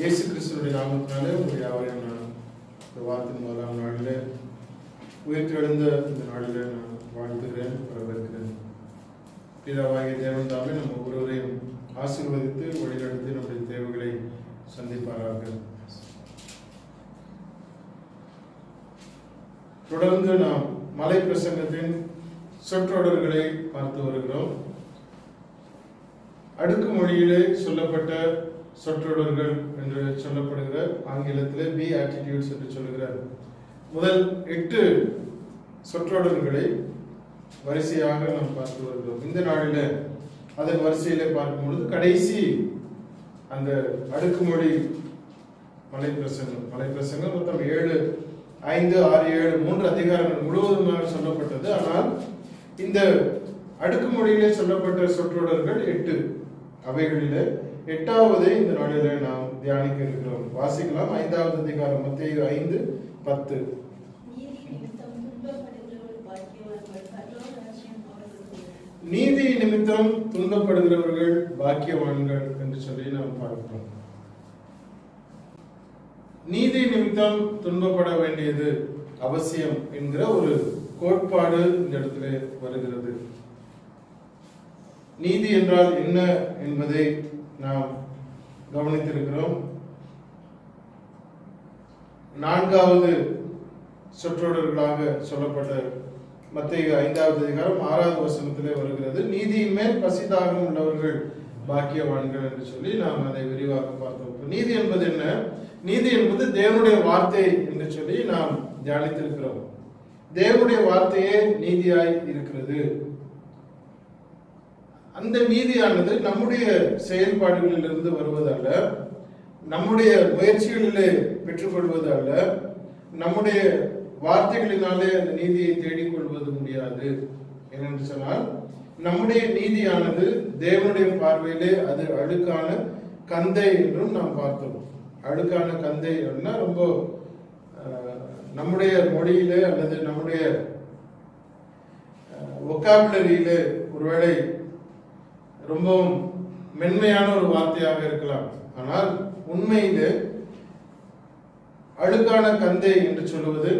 இயேசு கிறிஸ்துவனுடைய நாமத்தினாலே உங்களுடைய யாவரையும் நான் இந்த வாரத்தின் முதலாம் நாளில் உயிர்த்தெழுந்த இந்த நாளில் நான் வாழ்த்துகிறேன் வரவேற்கிறேன் பிதாவாகிய தேவன் தாமே நம்ம ஒவ்வொருவரையும் ஆசீர்வதித்து வழிநடத்தி நம்முடைய தேவைகளை சந்திப்பாராக தொடர்ந்து நாம் மலை பிரசங்கத்தின் சொற்றொடர்களை பார்த்து வருகிறோம் அடுக்கு மொழியிலே சொல்லப்பட்ட சொற்றொடர்கள் என்று சொல்லப்படுகிற ஆங்கிலத்திலே பி ஆட்டிடியூட்ஸ் என்று சொல்லுகிறார் முதல் எட்டு சொற்றொடர்களை வரிசையாக நாம் பார்த்து வருகிறோம் இந்த நாளில அதன் வரிசையிலே பார்க்கும் பொழுது கடைசி அந்த அடுக்குமொழி மலை பிரசங்கம் மலை பிரசங்கம் மொத்தம் ஏழு ஐந்து ஆறு ஏழு மூன்று அதிகாரங்கள் முழுவதுமாக சொல்லப்பட்டது ஆனால் இந்த அடுக்குமொழியிலே சொல்லப்பட்ட சொற்றொடர்கள் எட்டு அவைகளிலே எட்டாவதை இந்த நாளிலே நாம் தியானிக்க இருக்கிறோம் வாசிக்கலாம் ஐந்தாவது அதிகாரம் மத்திய ஐந்து பத்து நீதி நிமித்தம் துன்பப்படுகிறவர்கள் பாக்கியவான்கள் பரலோக ராஜ்யம் அவர்களுக்கு நீதி நிமித்தம் துன்பப்படுகிறவர்கள் பாக்கியவான்கள் என்று சொல்லி நாம் பார்க்கிறோம் நீதி நிமித்தம் துன்பப்பட வேண்டியது அவசியம் என்கிற ஒரு கோட்பாடு இந்த இடத்துல வருகிறது நீதி என்றால் என்ன என்பதை நாம் கவனித்திருக்கிறோம் நான்காவது சொற்றொடர்களாக சொல்லப்பட்ட மத்திய ஐந்தாவது அதிகாரம் ஆறாவது வசனத்திலே வருகிறது நீதியின் மேல் பசிதாகம் உள்ளவர்கள் பாக்கியவான்கள் என்று சொல்லி நாம் அதை விரிவாக பார்த்தோம் இப்ப நீதி என்பது என்ன நீதி என்பது தேவனுடைய வார்த்தை என்று சொல்லி நாம் தியானித்திருக்கிறோம் தேவனுடைய வார்த்தையே நீதியாய் இருக்கிறது அந்த நீதியானது நம்முடைய செயல்பாடுகளிலிருந்து வருவதல்ல நம்முடைய முயற்சிகளிலே பெற்றுக்கொள்வது அல்ல நம்முடைய வார்த்தைகளினாலே அந்த நீதியை தேடிக்கொள்வது முடியாது ஏனென்று சொன்னால் நம்முடைய நீதியானது தேவனுடைய பார்வையிலே அது அழுக்கான கந்தை என்றும் நாம் பார்த்தோம் அழுக்கான கந்தை அப்படின்னா ரொம்ப அஹ், நம்முடைய மொழியிலே அல்லது நம்முடைய ஒக்காபுலரியிலே ஒருவேளை ரொம்பவும் மென்மையான ஒரு வார்த்தையாக இருக்கலாம் ஆனால் உண்மையிலே அழுக்கான கந்தை என்று சொல்லுவது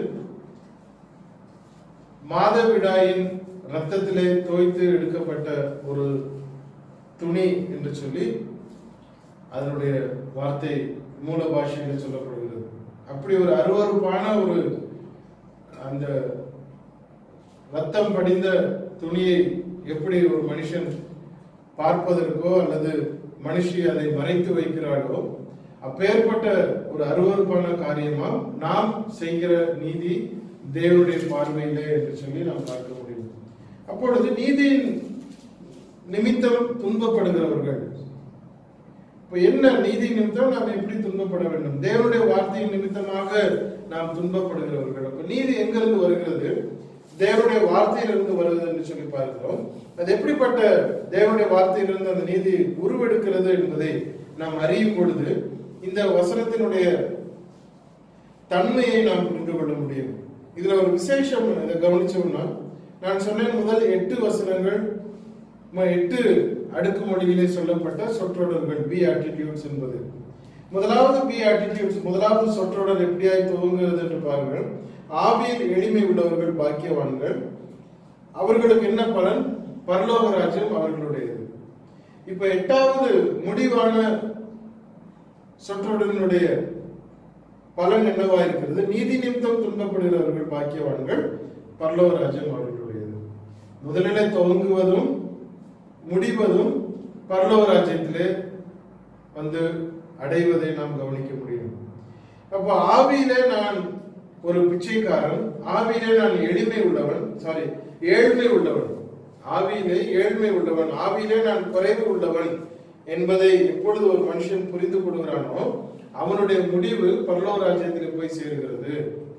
மாதவிடாயின் ரத்தத்திலே தோய்த்து எடுக்கப்பட்ட ஒரு துணி என்று சொல்லி அதனுடைய வார்த்தை மூல பாஷையில் சொல்லப்படுகிறது அப்படி ஒரு அருவருப்பான ஒரு அந்த ரத்தம் படிந்த துணியை எப்படி ஒரு மனுஷன் பார்ப்பதற்கோ அல்லது மனுஷி அதை மறைத்து வைக்கிறாளோ அப்பேற்பட்ட ஒரு அருவருப்பான காரியமா நாம் செய்கிற நீதி தேவனுடைய பார்வையிலே என்று சொல்லி நாம் பார்க்க முடியும் அப்பொழுது நீதியின் நிமித்தம் துன்பப்படுகிறவர்கள் இப்ப என்ன நீதி நிமித்தம் நாம் எப்படி துன்பப்பட வேண்டும் தேவனுடைய வார்த்தையின் நிமித்தமாக நாம் துன்பப்படுகிறவர்கள் அப்ப நீதி எங்கிருந்து வருகிறது தேவனுடைய வார்த்தையிலிருந்து வருகிறது என்று சொல்லி பார்க்கிறோம் அது எப்படிப்பட்ட தேவனுடைய வார்த்தையிலிருந்து அந்த நீதி உருவெடுக்கிறது என்பதை நாம் அறியும் பொழுது இந்த வசனத்தினுடைய தன்மையை நாம் புரிந்து கொள்ள முடியும் இதுல ஒரு விசேஷம் இதை கவனிச்சோம்னா நான் சொன்னேன் முதல் எட்டு வசனங்கள் ம- எட்டு அடுக்கு மொழியிலே சொல்லப்பட்ட சொற்றொடர்கள் பி ஆட்டிடியூட்ஸ் என்பது முதலாவது பி ஆட்டிடியூட்ஸ் முதலாவது சொற்றொடர் எப்படியாய் துவங்குகிறது என்று பாருங்கள் ஆவியில் எளிமை உள்ளவர்கள் பாக்கியவான்கள் அவர்களுக்கு என்ன பலன் பரலோக ராஜ்யம் அவர்களுடையது இப்ப எட்டாவது முடிவான சொற்றொடரினுடைய பலன் என்னவா இருக்கிறது நீதி நிமித்தம் துன்பப்படுகிறவர்கள் பாக்கியவான்கள் பரலோக ராஜ்யம் அவர்களுடையது முதலிலே துவங்குவதும் முடிவதும் பரலோக ராஜ்யத்திலே வந்து அடைவதை நாம் கவனிக்க முடியும் அப்போ ஆவியிலே நான் ஒரு பிச்சைக்காரன் ஆவியிலே நான் எளிமை உள்ளவன் சாரி ஏழ்மை உள்ளவன் ஆவியிலே ஏழ்மை உள்ளவன் ஆவியிலே நான் குறைவு உள்ளவன் என்பதை எப்பொழுது ஒரு மனுஷன் புரிந்து கொள்கிறானோ அவனுடைய முடிவு பரலோக ராஜ்யத்திலே போய் சேருகிறது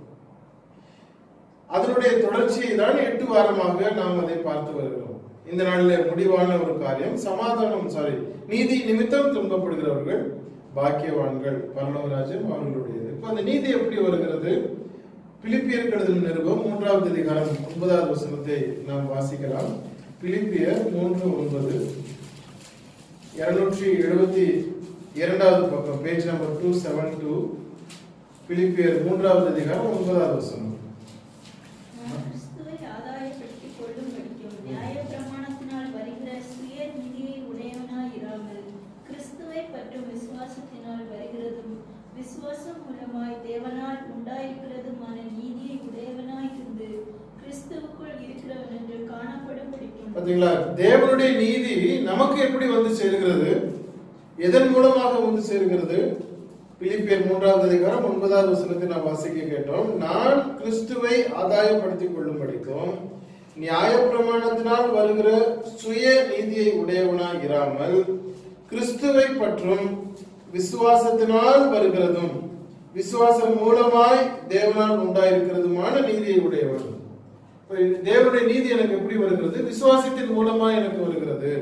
அதனுடைய தொடர்ச்சியை தான் எட்டு வாரமாக நாம் அதை பார்த்து வருகிறோம் இந்த நாளில் முடிவான ஒரு காரியம் சமாதானம் சாரி நீதி நிமித்தம் துன்பப்படுகிறவர்கள் பாக்கியவான்கள் பரலோகராஜன் அவர்களுடையது இப்ப அந்த நீதி எப்படி வருகிறது பிலிப்பியர் கழுதல் நிருபம் மூன்றாவது அதிகாரம் ஒன்பதாவது வசனத்தை நாம் வாசிக்கலாம் பிலிப்பியர் மூன்று ஒன்பது இருநூற்றி எழுபத்தி இரண்டாவது பக்கம் page number two seven two பிலிப்பியர் மூன்றாவது அதிகாரம் ஒன்பதாவது வசனம் நாம் கிறிஸ்துவை ஆதாயப்படுத்திக் கொள்ளும்படிக்கும் நியாயப்பிரமாணத்தினால் வருகிற சுய நீதியை உடையவனாய் இராமல் கிறிஸ்துவை பற்றும் விசுவாசத்தினால் வருகிறதும் விசுவாசம் மூலமாய் தேவனால் உண்டாயிருக்கிறதுமான நீதியை உடையவனாய் இருந்து கிறிஸ்துவுக்குள் இருக்கிறவன் என்று காணப்படும்படிக்கும் பாத்தீங்களா தேவனுடைய நீதி நமக்கு எப்படி வந்து சேர்கிறது எதன் மூலமாக வந்து சேர்கிறது பிலிப்பியர் மூன்றாவது அதிகாரம் ஒன்பதாவது வசனத்தை நாம் வாசிக்க கேட்டோம் நான் கிறிஸ்துவை ஆதாயப்படுத்திக் கொள்ளும்படிக்கும் நியாயப்பிரமாணத்தினால் வருகிற சுய நீதியை உடையவனாய் இராமல் கிறிஸ்துவை பற்றும் விசுவாசத்தினால் வருகிறதும் விசுவாசம் மூலமாய் தேவனால் உண்டாயிருக்கிறதுமான நீதியை உடையவன் இப்ப தேவனுடைய நீதி எனக்கு எப்படி வருகிறது விசுவாசத்தின் மூலமா எனக்கு வருகிறது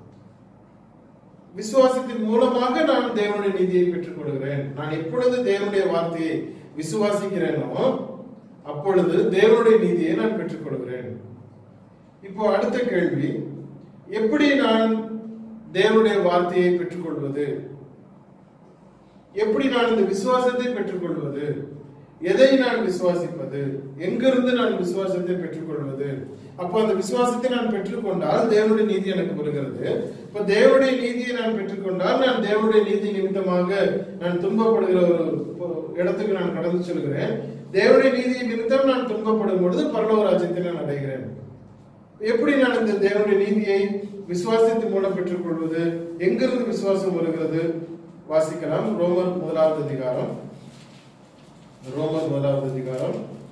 விசுவாசத்தின் மூலமாக நான் தேவனுடைய நீதியை பெற்றுக் கொள்கிறேன் நான் எப்பொழுது தேவனுடைய வார்த்தையை விசுவாசிக்கிறேனோ அப்பொழுது தேவனுடைய நீதியை நான் பெற்றுக் கொள்கிறேன் இப்போ அடுத்த கேள்வி எப்படி நான் தேவனுடைய வார்த்தையை பெற்றுக்கொள்வது எப்படி நான் இந்த விசுவாசத்தை பெற்றுக்கொள்வது எதை நான் விசுவாசிப்பது எங்கிருந்து நான் விசுவாசத்தை பெற்றுக்கொள்வது அப்போ அந்த விசுவாசத்தை நான் பெற்றுக்கொண்டால் தேவனுடைய நீதி எனக்கு வருகிறது இப்ப தேவனுடைய நீதியை நான் பெற்றுக்கொண்டால் நான் தேவனுடைய நீதி நிமித்தமாக நான் துன்பப்படுகிற ஒரு இடத்துக்கு நான் கடந்து செல்கிறேன் தேவனுடைய நீதி நிமித்தம் நான் துன்பப்படும் பொழுது பரலோக ராஜ்யத்தை நான் அடைகிறேன் எப்படி நான் இந்த தேவனுடைய நீதியை விசுவாசத்தின் மூலம் பெற்றுக்கொள்வது எங்கிருந்து விசுவாசம் வருகிறது வாசிக்கலாம் ரோமர் முதலாவது அதிகாரம் ரோமர் முதலாவது அதிகாரம்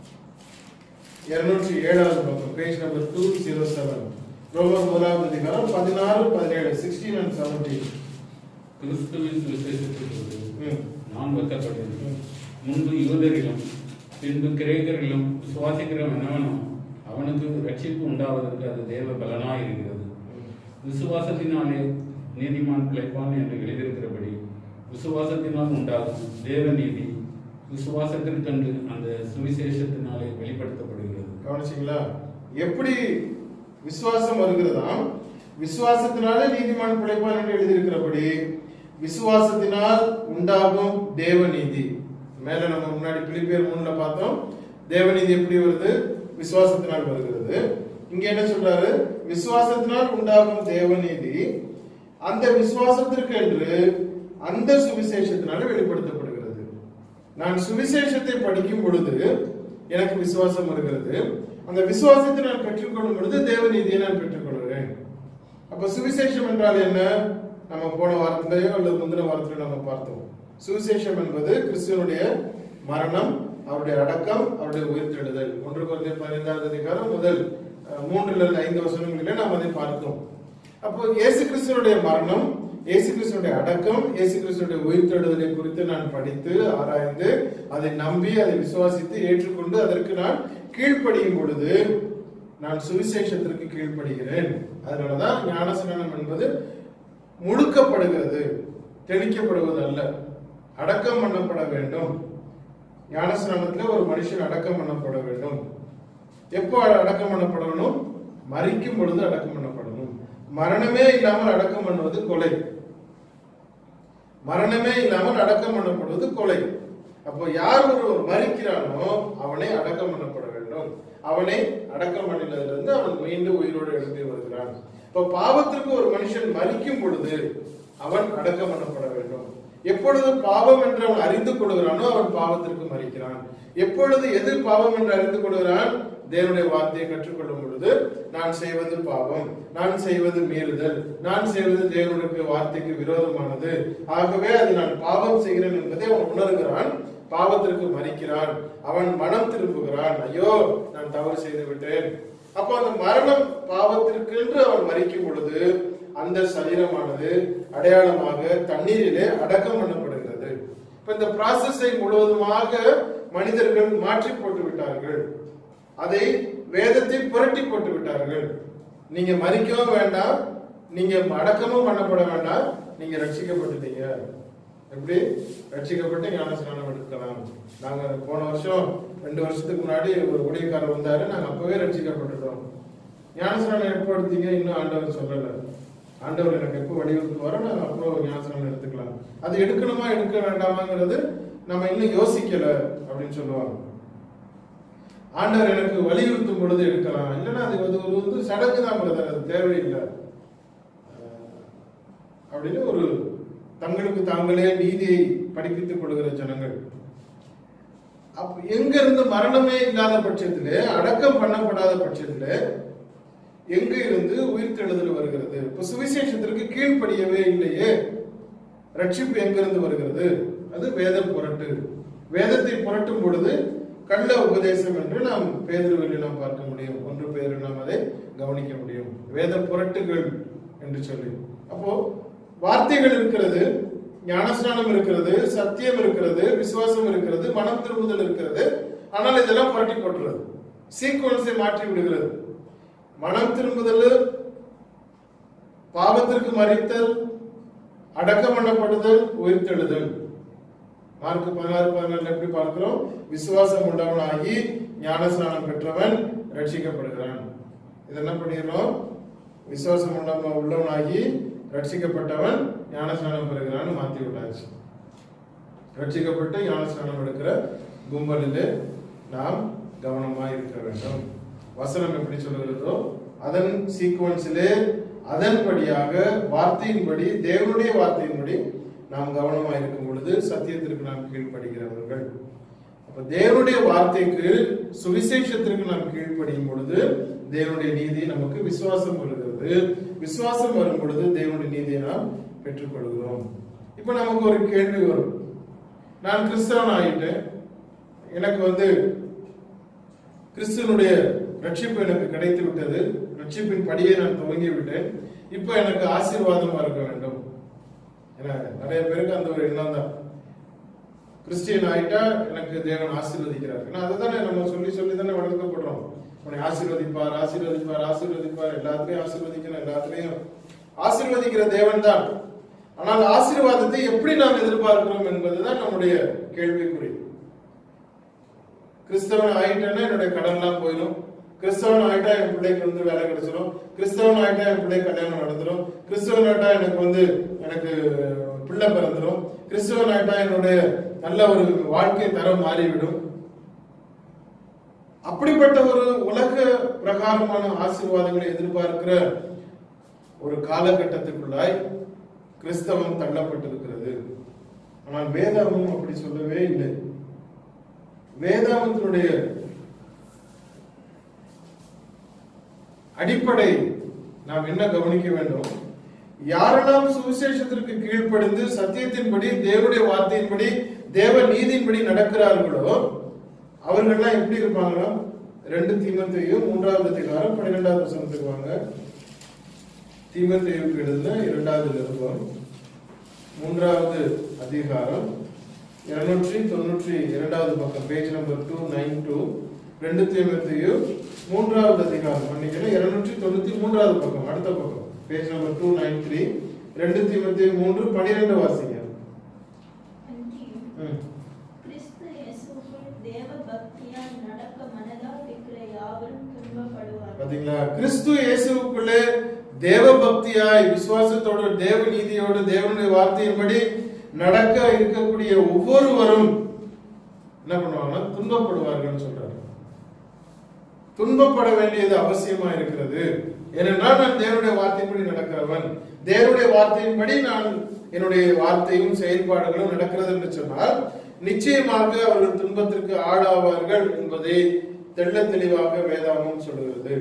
இருநூற்றி ஏழாவது பக்கம் page number two zero seven ரோமர் முதலாவது அதிகாரம் பதினாறு பதினேழு சிக்ஸ்டீன் அண்ட் செவன்டீன் கிறிஸ்துவின் சுவிசேஷத்திற்கு ம். நான் வைக்கப்பட்டேன் ம். முன்பு யூதரிலும் பின்பு கிரேக்கரிலும் விசுவாசிக்கிறவன் என்னவனோ அவனுக்கு ரட்சிப்பு உண்டாவதற்கு அது தேவ பலனாய் இருக்கிறது விசுவாசத்தினாலே நீதிமான் பிழைப்பான் என்று எழுதியிருக்கிறபடி விசுவாசத்தினால் உண்டாகும் தேவ நீதி விசுவாசத்திற்கென்று அந்த சுவிசேஷத்தினாலே வெளிப்படுத்தப்படுகிறது கவனிச்சிங்களா எப்படி விசுவாசம் வருகிறதாம் விசுவாசத்தினாலே நீதிமான் பிழைப்பான் என்று எழுதியிருக்கிறபடி விசுவாசத்தினால் உண்டாகும் தேவநீதி மேல நம்ம முன்னாடி பிலிப்பியர் மூணுல பார்த்தோம் தேவநீதி எப்படி வருது விசுவாசத்தினால் வருகிறது இங்க என்ன சொல்றாரு விசுவாசத்தினால் உண்டாகும் தேவநீதி அந்த விசுவாசத்திற்கு என்று அந்த சுவிசேஷத்தினால வெளிப்படுத்தப்படுகிறது நான் சுவிசேஷத்தை படிக்கும் பொழுது எனக்கு விசுவாசம் வருகிறது அந்த விசுவாசத்தை நான் பெற்றுக்கொள்ளும் பொழுது தேவநீதியை நான் பெற்றுக்கொள்கிறேன் அப்ப சுவிசேஷம் என்றால் என்ன நம்ம போன வாரத்திலேயோ அல்லது முந்தின வாரத்திலயோ நம்ம பார்த்தோம் சுவிசேஷம் என்பது கிறிஸ்துவனுடைய மரணம் அவருடைய அடக்கம் அவருடைய உயிர்த்தெழுதல் ஒன்று குறைந்த பதினைந்தாவது அதிகாரம் முதல் அஹ், மூன்றுல இருந்து ஐந்து வசனங்களிலே நாம் அதை பார்த்தோம் அப்போ இயேசு கிறிஸ்துவனுடைய மரணம் இயேசு கிறிஸ்துவனுடைய அடக்கம் இயேசு கிறிஸ்துவனுடைய உயிர்த்தெழுதலை குறித்து நான் படித்து ஆராய்ந்து அதை நம்பி அதை விசுவாசித்து ஏற்றுக்கொண்டு அதற்கு நான் கீழ்ப்படியும் பொழுது நான் சுவிசேஷத்திற்கு கீழ்ப்படுகிறேன் அதனாலதான் ஞானஸ்நானம் என்பது முழுக்கப்படுகிறது தெளிக்கப்படுவது அல்ல அடக்கம் பண்ணப்பட வேண்டும் ஞானஸ்நானத்துல ஒரு மனுஷன் அடக்கம் பண்ணப்பட வேண்டும் எப்போ அடக்கம் பண்ணப்படணும் மறிக்கும் பொழுது அடக்கம் பண்ணப்படணும் மரணமே இல்லாமல் அடக்கம் பண்ணுவது கொலை மரணமே இல்லாமல் அடக்கம் பண்ணப்படுவது கொலை அப்போ யார் ஒருவர் மறிக்கிறானோ அவனை அடக்கம் பண்ணப்பட வேண்டும் அவனை அடக்கம் பண்ணினதிலிருந்து அவன் மீண்டும் உயிரோடு எழுப்பி வருகிறான் இப்போ பாவத்திற்கு ஒரு மனுஷன் மறிக்கும் பொழுது அவன் அடக்கம் பண்ணப்பட வேண்டும் எப்பொழுது பாவம் என்று அவன் அறிந்து கொள்கிறானோ அவன் பாவத்திற்கு மறிக்கிறான் எப்பொழுது எது பாவம் என்று அறிந்து கொள்கிறான் தேவனுடைய வார்த்தையை கற்றுக்கொள்ளும் பொழுது நான் செய்வது பாவம் நான் செய்வது மீறுதல் நான் செய்வது தேவனுடைய வார்த்தைக்கு விரோதமானது ஆகவே அது நான் பாவம் செய்கிறேன் என்பதை அவன் உணர்கிறான் பாவத்திற்கு மறிக்கிறான் அவன் மனம் திரும்புகிறான் ஐயோ நான் தவறு செய்து விட்டேன் அப்போ அந்த மரணம் பாவத்திற்கு என்று அவன் மறிக்கும் பொழுது அந்த சரீரமானது அடையாளமாக தண்ணீரிலே அடக்கம் பண்ணப்படுகிறது இப்ப இந்த ப்ராசஸை முழுவதுமாக மனிதர்கள் மாற்றி போட்டு விட்டார்கள் அதை வேதத்தில் புரட்டி போட்டு விட்டார்கள் நீங்க மறிக்கவும் வேண்டாம் நீங்க அடக்கமும் பண்ணப்பட வேண்டாம் நீங்க ரட்சிக்கப்பட்டுட்டீங்க எப்படி ரட்சிக்கப்பட்டு ஞானஸ்நானம் எடுக்கலாம் நாங்க போன வருஷம் ரெண்டு வருஷத்துக்கு முன்னாடி ஒரு ஊழியக்காரர் வந்தாரு நாங்க அப்பவே ரட்சிக்கப்பட்டுட்டோம் ஞானஸ்நானம் எப்போ எடுத்தீங்க இன்னும் ஆண்டவர் சொல்லல ஆண்டவர் எனக்கு எப்போ வலியுறுத்துவாரோ நான் அப்புறம் ஞானஸ்நானம் எடுத்துக்கலாம் அது எடுக்கணுமா எடுக்க வேண்டாமாங்கிறது நம்ம இன்னும் யோசிக்கல அப்படின்னு சொல்லுவாங்க ஆண்டவர் எனக்கு வலியுறுத்தும் பொழுது எடுக்கலாம் இல்லைன்னா அது வந்து ஒரு வந்து சடங்கு தான் பிரதர் அது தேவையில்லை அஹ் அப்படின்னு ஒரு தங்களுக்கு தாங்களே நீதியை படிப்பித்துக் கொள்கிற ஜனங்கள் அப்ப எங்க இருந்து மரணமே இல்லாத பட்சத்திலே அடக்கம் பண்ணப்படாத பட்சத்திலே எங்க இருந்து உயிர்த்தெழுதல் வருகிறது இப்ப சுவிசேஷத்திற்கு கீழ்ப்படியவே இல்லையே ரட்சிப்பு எங்கிருந்து வருகிறது அது வேத புரட்டு வேதத்தை புரட்டும் பொழுது கள்ள உபதேசம் என்று நாம் பேதுருவில் நாம் பார்க்க முடியும் ஒன்று பேரு நாம் அதை கவனிக்க முடியும் வேத புரட்டுகள் என்று சொல்லி அப்போ வார்த்தைகள் இருக்கிறது ஞானஸ்நானம் இருக்கிறது சத்தியம் இருக்கிறது விசுவாசம் இருக்கிறது மனம் திரும்புதல் இருக்கிறது ஆனால் இதெல்லாம் புரட்டி போட்டுறது சீக்வன்ஸை மாற்றி விடுகிறது மனம் திரும்புதல் பாவத்திற்கு மறித்தல் அடக்கம் பண்ணப்படுதல் உயிர்த்தெழுதல் மார்க் பதினாறு பதினாலுல எப்படி பார்க்கிறோம் விசுவாசம் உள்ளவனாகி ஞானஸ்நானம் பெற்றவன் ரட்சிக்கப்படுகிறான் இது என்ன பண்ணிடுறோம் விசுவாசம் உள்ளவன் உள்ளவனாகி ரட்சிக்கப்பட்டவன் ஞானஸ்நானம் பெறுகிறான்னு மாத்தி விட்டாச்சு ரட்சிக்கப்பட்டு ஞானஸ்நானம் எடுக்கிற கும்பலிலே நாம் கவனமாய் இருக்க வேண்டும் வசனம் எப்படி சொல்லுகிறதோ அதன் சீக்வன்ஸிலே அதன்படியாக வார்த்தையின்படி தேவனுடைய வார்த்தையின்படி நாம் கவனமாய் இருக்கும் பொழுது சத்தியத்திற்கு நாம் கீழ்ப்படுகிறவர்கள் அப்ப தேவனுடைய வார்த்தைக்கு சுவிசேஷத்திற்கு நாம் கீழ்ப்படியும் பொழுது தேவனுடைய நீதி நமக்கு விசுவாசம் வருகிறது விசுவாசம் வரும் பொழுது தேவனுடைய நீதியை நாம் பெற்றுக்கொள்கிறோம் இப்ப நமக்கு ஒரு கேள்வி வரும் நான் கிறிஸ்தவன் ஆகிட்டேன் எனக்கு வந்து கிறிஸ்துவனுடைய ரட்சிப்பு எனக்கு கிடைத்து விட்டது ரட்சிப்பின் படியை நான் துவங்கி விட்டேன் இப்போ எனக்கு ஆசீர்வாதமா இருக்க வேண்டும் ஏன்னா நிறைய பேருக்கு அந்த ஒரு எண்ணம் தான் கிறிஸ்டியன் ஆயிட்டா எனக்கு தேவன் ஆசீர்வதிக்கிறார் ஏன்னா அதுதானே நம்ம சொல்லி சொல்லி தானே வளர்க்கப்படுறோம் உன்னை ஆசீர்வதிப்பார் ஆசீர்வதிப்பார் ஆசீர்வதிப்பார் எல்லாத்துலயும் ஆசீர்வதிக்கணும் எல்லாத்துலயும் ஆசீர்வதிக்கிற தேவன் தான் ஆனால் ஆசீர்வாதத்தை எப்படி நாம் எதிர்பார்க்கிறோம் என்பதுதான் நம்முடைய கேள்விக்குறி கிறிஸ்தவன் ஆயிட்டேன்னா என்னுடைய கடன்லாம் போயிடும் கிறிஸ்தவன் ஆயிட்டா என் பிள்ளைக்கு வந்து வேலை கிடைச்சிடும் கிறிஸ்தவன் ஆயிட்டா என் பிள்ளை கல்யாணம் நடந்துடும் கிறிஸ்தவன் ஆயிட்டா எனக்கு வந்து எனக்கு பிள்ளை பிறந்துடும் கிறிஸ்தவன் ஆயிட்டா என்னுடைய நல்ல ஒரு வாழ்க்கை தரம் மாறிவிடும் அப்படிப்பட்ட ஒரு உலக பிரகாரமான ஆசீர்வாதங்களை எதிர்பார்க்கிற ஒரு காலகட்டத்துக்குள்ளாய் கிறிஸ்தவம் தள்ளப்பட்டிருக்கிறது ஆனால் வேதாகமும் அப்படி சொல்லவே இல்லை வேதாகத்தினுடைய அடிப்படை நாம் என்ன கவனிக்க வேண்டும் யாரெல்லாம் சுவிசேஷத்திற்கு கீழ்ப்படிந்து சத்தியத்தின்படி தேவனுடைய வார்த்தையின்படி தேவ நீதியின்படி நடக்கிறார்களோ அவர்கள்லாம் எப்படி இருப்பாங்களா ரெண்டு தீமத்தையும் மூன்றாவது அதிகாரம் பன்னிரெண்டாவது வசனத்துக்கு வாங்க தீமத்தையுக்கு எழுதின இரண்டாவது நிருபம் மூன்றாவது அதிகாரம் இருநூற்றி தொண்ணூற்றி இரண்டாவது பக்கம் page number two nine two ரெண்டு தீமத்தையும் மூன்றாவது அதிகாரம் மன்னிக்கணும் இருநூற்றி தொண்ணூத்தி மூன்றாவது பக்கம் அடுத்த பக்கம் page number two nine three ரெண்டு தீமத்தையும் மூன்று பனிரெண்டு வாசிங்க அன்றியும் ம். கிறிஸ்து இயேசுவுக்குள் தேவ பக்தியால் நடக்க மனதால் இருக்கிற யாவரும் துன்பப்படுவார்கள் பாத்தீங்களா கிறிஸ்து இயேசுவுக்குள்ளே தேவ பக்தியாய் விசுவாசத்தோடு தேவ நீதியோடு தேவனுடைய வார்த்தையின்படி நடக்க இருக்கக்கூடிய ஒவ்வொருவரும் என்ன பண்ணுவாங்கன்னா துன்பப்படுவார்கள் சொல்றாரு துன்பப்பட வேண்டியது அவசியமா இருக்கிறது ஏனென்றால் நான் தேவனுடைய வார்த்தையின்படி நடக்கிறவன் தேவனுடைய வார்த்தையின்படி நான் என்னுடைய வார்த்தையும் செயல்பாடுகளும் நடக்கிறது என்று சொன்னால் நிச்சயமாக அவர்கள் துன்பத்திற்கு ஆளாவார்கள் என்பதை தெள்ள தெளிவாக வேதாகமம் சொல்லுகிறது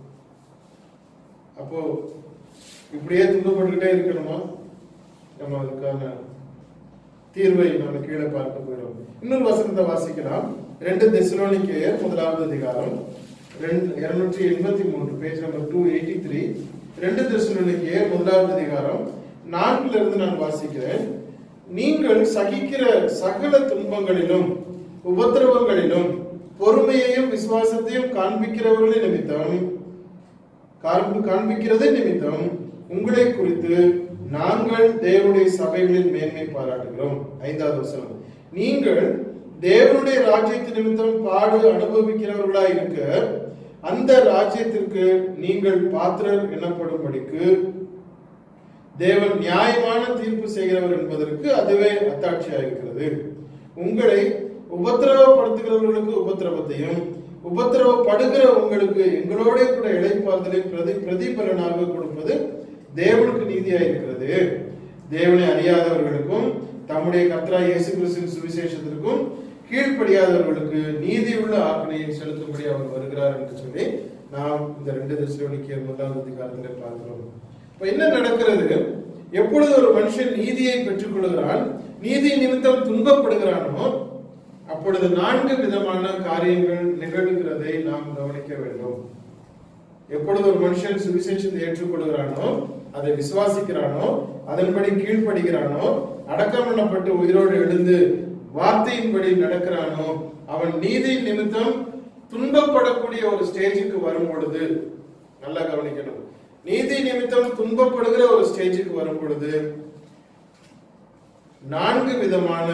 அப்போ இப்படியே துன்பப்பட்டுக்கிட்டே இருக்கணுமா நம்ம அதுக்கான தீர்வை நம்ம கீழே பார்க்க போயிடும் இன்னொரு வசனத்தை வாசிக்கலாம் ரெண்டு தெசலோனிக்கேயர் முதலாவது அதிகாரம் ரெண்டு இருநூற்றி எண்பத்தி மூன்று page number two eighty three ரெண்டு தெசலோனிக்கேயர் முதலாவது அதிகாரம் நான்குல இருந்து நான் வாசிக்கிறேன் நீங்கள் சகிக்கிற சகல துன்பங்களிலும் உபத்திரவங்களிலும் பொறுமையையும் விசுவாசத்தையும் காண்பிக்கிறவர்களின் நிமித்தம் காண்பி- காண்பிக்கிறது நிமித்தம் உங்களை குறித்து நாங்கள் தேவனுடைய சபைகளில் மேன்மை பாராட்டுகிறோம் ஐந்தாவது வசனம் நீங்கள் தேவனுடைய ராஜ்யத்து நிமித்தம் பாடு அனுபவிக்கிறவர்களாய் இருக்க அந்த ராஜ்யத்திற்கு நீங்கள் பாத்திரர் எனப்படும்படிக்கு தேவன் நியாயமான தீர்ப்பு செய்கிறவர் என்பதற்கு அதுவே அத்தாட்சியாக இருக்கிறது உங்களை உபத்திரவப்படுத்துகிறவர்களுக்கு உபத்திரவத்தையும் உபத்திரவப்படுகிற உங்களுக்கு எங்களோட கூட இழைப்பார்தலை பிரதி பிரதிபலனாக கொடுப்பது தேவனுக்கு நீதியாக இருக்கிறது தேவனை அறியாதவர்களுக்கும் தம்முடைய கத்ரா இயேசு கிறிஸ்துவின் சுவிசேஷத்திற்கும் கீழ்ப்படியாதவர்களுக்கு நீதி உள்ள ஆக்கணையை செலுத்தும்படி அவர் வருகிறார் என்று சொல்லி நாம் இந்த ரெண்டு திசுவனிக்கியர் முதலாவது அதிகாரத்தில் பார்க்கிறோம் இப்ப என்ன நடக்கிறது எப்பொழுது ஒரு மனுஷன் நீதியை பெற்றுக் கொள்கிறான் நீதி நிமித்தம் துன்பப்படுகிறானோ அப்பொழுது நான்கு விதமான காரியங்கள் நிகழ்கிறதை நாம் கவனிக்க வேண்டும் எப்பொழுது ஒரு மனுஷன் சுவிசேஷத்தை ஏற்றுக்கொள்கிறானோ அதை விசுவாசிக்கிறானோ அதன்படி கீழ்ப்படுகிறானோ அடக்கம் பண்ணப்பட்டு உயிரோடு எழுந்து வார்த்தையின்படி நடக்கிறானோ அவன் நீதி நிமித்தம் துன்பப்படக்கூடிய ஒரு ஸ்டேஜுக்கு வரும் பொழுது நல்லா கவனிக்கணும் நீதி நிமித்தம் துன்பப்படுகிற ஒரு ஸ்டேஜுக்கு வரும் பொழுது நான்கு விதமான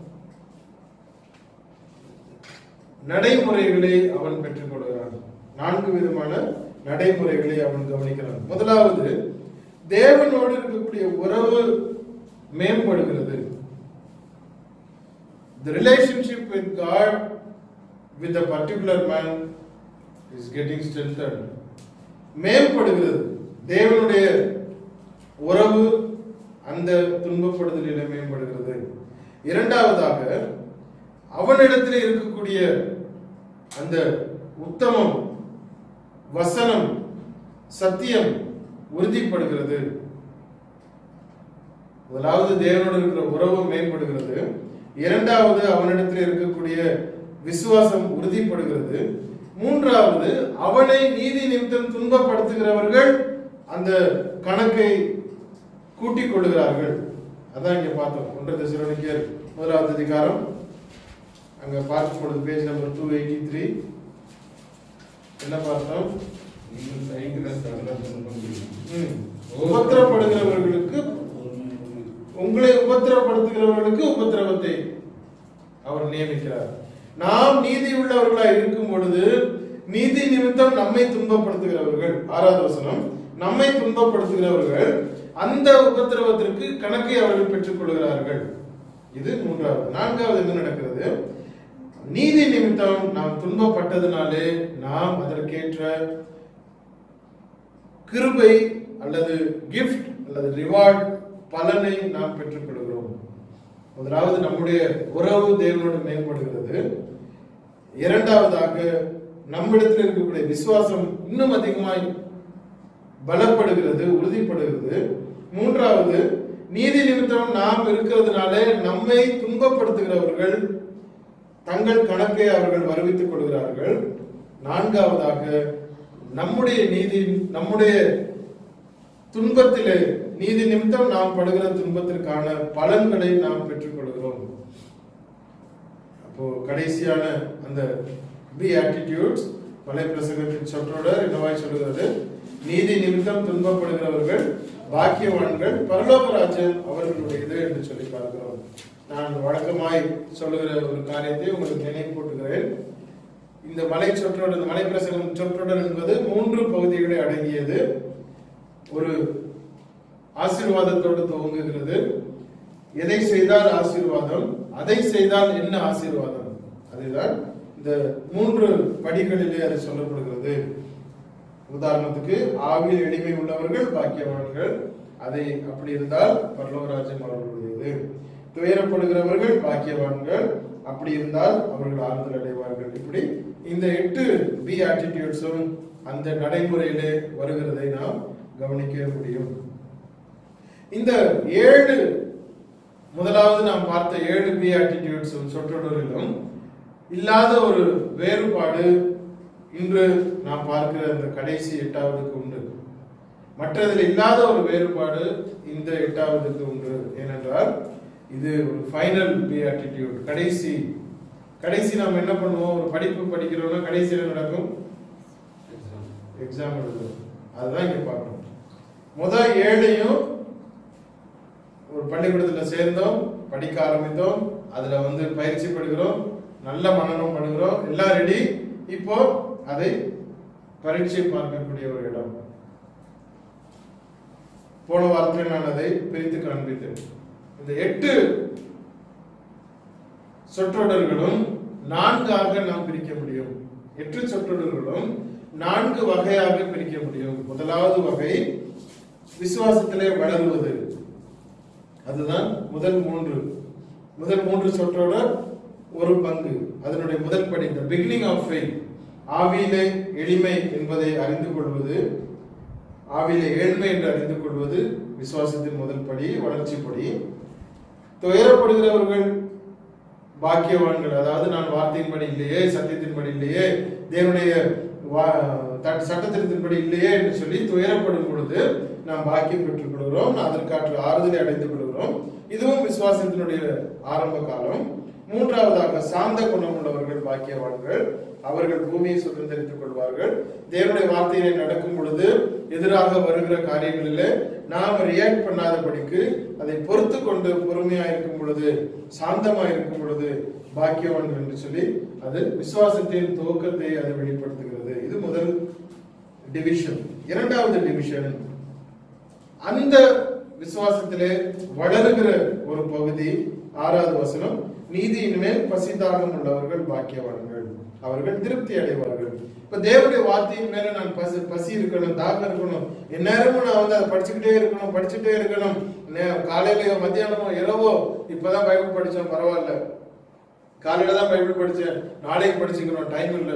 நடைமுறைகளை அவன் பெற்றுக் கொள்கிறான் நான்கு விதமான நடைமுறைகளை அவன் கவனிக்கிறான் முதலாவது தேவனோடு இருக்கக்கூடிய உறவு மேம்படுகிறது the relationship with God with a particular man is getting strengthened மேம்படுகிறது தேவனுடைய உறவு அந்த துன்பப்படுதலில மேம்படுகிறது இரண்டாவதாக அவனிடத்தில் இருக்கக்கூடிய அந்த உத்தமம் வசனம் சத்தியம் உறுதிப்படுகிறது முதலாவது தேவனோடு இருக்கிற உறவு மேம்படுகிறது இரண்டாவது அவனிடத்தில் இருக்கக்கூடிய விசுவாசம் உறுதிப்படுகிறது மூன்றாவது அவனை நீதி நிமித்தம் துன்பப்படுத்துகிறவர்கள் அந்த கணக்கை கூட்டிக் கொள்கிறார்கள் அதான் இங்க பார்த்தோம் ஒன்று தெசலோனிக்கேயர் முதலாவது அதிகாரம் அங்க பார்க்கும் பொழுது page number two eighty three என்ன பார்த்தோம் நீங்கள் சகிக்கிற சகல துன்பங்களிலும் ம். உபத்திரப்படுகிறவர்களுக்கு உங்களை உபத்திரப்படுத்துகிறவர்களுக்கு உபத்திரவத்தை அவர் நியமிக்கிறார் நாம் நீதி உள்ளவர்களாய் இருக்கும் பொழுது நீதி நிமித்தம் நம்மை துன்பப்படுத்துகிறவர்கள் ஆறாவது வசனம் நம்மை துன்பப்படுத்துகிறவர்கள் அந்த உபத்திரவத்திற்கு கணக்கை அவர்கள் பெற்றுக் கொள்கிறார்கள் இது மூன்றாவது நான்காவது என்ன நடக்கிறது நீதி நிமித்தம் நாம் துன்பப்பட்டதினாலே நாம் அதற்கேற்ற கிருபை அல்லது கிஃப்ட் அல்லது ரிவார்ட் பலனை நாம் பெற்றுக் கொள்கிறோம் முதலாவது நம்முடைய உறவு தேவனோடு மேம்படுகிறது இரண்டாவதாக நம்மிடத்தில் இருக்கக்கூடிய விசுவாசம் இன்னும் அதிகமாய் பலப்படுகிறது உறுதிப்படுகிறது மூன்றாவது நீதி நிமித்தம் நாம் இருக்கிறதுனால நம்மை துன்பப்படுத்துகிறவர்கள் தங்கள் கணக்கை அவர்கள் வருவித்துக் கொள்கிறார்கள் நான்காவதாக நம்முடைய நீதி நம்முடைய துன்பத்திலே நீதி நிமித்தம் நாம் படுகிற துன்பத்திற்கான பலன்களை நாம் பெற்றுக்கொள்கிறோம் அப்போ கடைசியான அந்த பி ஆட்டிடியூட்ஸ் மலை பிரசங்கத்தின் சொற்றொடர் என்னவாய் சொல்கிறது நீதி நிமித்தம் துன்பப்படுகிறவர்கள் பாக்கியவான்கள் பரலோக ராஜ்யம் அவர்களுடையது என்று சொல்லி பார்க்கிறோம் நான் வழக்கமாய் சொல்லுகிற ஒரு காரியத்தை உங்களுக்கு நினைவு போட்டுகிறேன் இந்த மலை சொற்றொடர் இந்த மலை பிரசங்கம் சொற்றொடர் என்பது மூன்று பகுதிகளை அடங்கியது ஒரு ஆசீர்வாதத்தோடு துவங்குகிறது எதை செய்தால் ஆசீர்வாதம் அதை செய்தால் என்ன ஆசீர்வாதம் அதுதான் இந்த மூன்று படிகளிலே அது சொல்லப்படுகிறது உதாரணத்துக்கு ஆவியில் எளிமை உள்ளவர்கள் பாக்கியவான்கள் அதை அப்படி இருந்தால் பரலோகராஜ்யம் அவர்களுடையது துயரப்படுகிறவர்கள் பாக்கியவான்கள் அப்படி இருந்தால் அவர்கள் ஆறுதல் அடைவார்கள் இப்படி இந்த எட்டு பி ஆட்டிடியூட்ஸும் அந்த நடைமுறையிலே வருகிறதை நாம் கவனிக்க முடியும் இந்த ஏழு முதலாவது நாம் பார்த்த ஏழு பி ஆட்டிடியூட்ஸ் சொற்றொடரிலும் இல்லாத ஒரு வேறுபாடு இன்று நாம் பார்க்கிற இந்த கடைசி எட்டாவதுக்கு உண்டு மற்றதில் இல்லாத ஒரு வேறுபாடு இந்த எட்டாவதுக்கு உண்டு ஏனென்றால் இது ஒரு ஃபைனல் பி ஆட்டிடியூட் கடைசி கடைசி நாம் என்ன பண்ணுவோம் ஒரு படிப்பு படிக்கிறோம்னா கடைசி என்ன நடக்கும் எக்ஸாம் எழுதுவோம் அதுதான் இங்க பார்க்கணும் முதல் ஏழையும் ஒரு பள்ளிக்கூடத்துல சேர்ந்தோம் படிக்க ஆரம்பித்தோம் அதுல வந்து பயிற்சி படுகிறோம் நல்ல மனநம் பண்ணுகிறோம் எல்லாம் ரெடி இப்போ அதை பரீட்சை பார்க்கக்கூடிய ஒரு இடம் போன வாரத்தில் நான் அதை பிரித்து காண்பித்தேன் இந்த எட்டு சொற்றொடர்களும் நான்காக நாம் பிரிக்க முடியும் எட்டு சொற்றொடர்களும் நான்கு வகையாக பிரிக்க முடியும் முதலாவது வகை விசுவாசத்திலே வளருவது அதுதான் முதல் மூன்று முதல் மூன்று சொற்றொடர் ஒரு பங்கு அதனுடைய முதல் படி இந்த பிகினிங் ஆஃப் ஃபெய்த் ஆவியிலே எளிமை என்பதை அறிந்து கொள்வது ஆவியிலே ஏழ்மை என்று அறிந்து கொள்வது விசுவாசத்தின் முதல் படி வளர்ச்சி படி துயரப்படுகிறவர்கள் பாக்கியவான்கள் அதாவது நான் வார்த்தையின்படி இல்லையே சத்தியத்தின்படி இல்லையே தேவனுடைய வா- த- சட்டத்திட்டத்தின்படி இல்லையே என்று சொல்லி துயரப்படும் பொழுது நாம் பாக்கியம் பெற்றுக் கொள்கிறோம் அதற்காற்று ஆறுதலை அடைந்து கொள்கிறோம் இதுவும் விசுவாசத்தினுடைய ஆரம்ப காலம் மூன்றாவதாக சாந்த குணம் உள்ளவர்கள் பாக்கியவான்கள் அவர்கள் பூமியை சுதந்திரித்துக் கொள்வார்கள் தேவனுடைய வார்த்தையினை நடக்கும் பொழுது எதிராக வருகிற காரியங்களிலே நாம் ரியாக்ட் பண்ணாதபடிக்கு அதை பொறுத்து கொண்டு பொறுமையா இருக்கும் பொழுது சாந்தமா இருக்கும் பொழுது பாக்கியவான்கள் என்று சொல்லி அது விசுவாசத்தின் துவக்கத்தை அது வெளிப்படுத்துகிறது இது முதல் டிவிஷன் இரண்டாவது டிவிஷன் அந்த விசுவாசத்திலே வளருகிற ஒரு பகுதி ஆறாவது வசனம் நீதியின் மேல் பசிதாகம் உள்ளவர்கள் பாக்கியவான்கள் அவர்கள் திருப்தி அடைவார்கள் இப்ப தேவனுடைய வார்த்தையின் மேல நான் பசி பசி இருக்கணும் தாகம் இருக்கணும் எந்நேரமும் நான் வந்து அதை படிச்சுக்கிட்டே இருக்கணும் படிச்சுட்டே இருக்கணும் நே- காலையிலயோ மத்தியானமோ இரவோ இப்பதான் பைபிள் படிச்சோம் பரவாயில்ல காலையில தான் பைபிள் படிச்சேன் நாளைக்கு படிச்சுக்கணும் டைம் இல்லை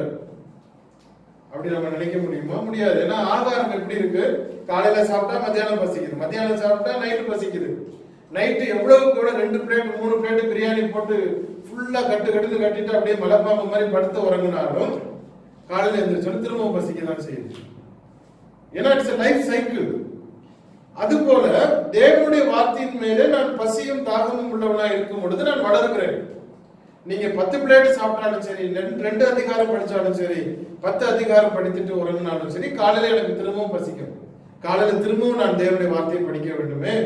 அப்படி நம்ம நினைக்க முடியுமா முடியாது ஏன்னா ஆகாரம் எப்படி இருக்கு காலையில சாப்பிட்டா மத்தியானம் பசிக்குது மத்தியானம் சாப்பிட்டா நைட்டு பசிக்குது நைட்டு எவ்வளவு கூட ரெண்டு பிளேட் மூணு பிளேட் பிரியாணி போட்டு ஃபுல்லா கட்டு கட்டுன்னு கட்டிட்டு அப்படியே மலைப்பாம்பு மாதிரி படுத்து உறங்கினாலும் காலையில எழுந்திரிச்சோன்னு திரும்பவும் பசிக்க தான் செய்யுது ஏன்னா இட்ஸ் லைஃப் சைக்கிள் அதுபோல தேவனுடைய வார்த்தையின் மேலே நான் பசியும் தாகமும் உள்ளவனா இருக்கும் பொழுது நான் வளர்கிறேன் நீங்க பத்து பிளேட் சாப்பிட்டாலும் சரி ரெண்டு- ரெண்டு அதிகாரம் படிச்சாலும் சரி பத்து அதிகாரம் படித்துட்டு உறங்கினாலும் சரி காலையில எனக்கு திரும்பவும் பசிக்கும் காலையில திரும்பவும் நான் தேவனுடைய வார்த்தையை படிக்க வேண்டுமே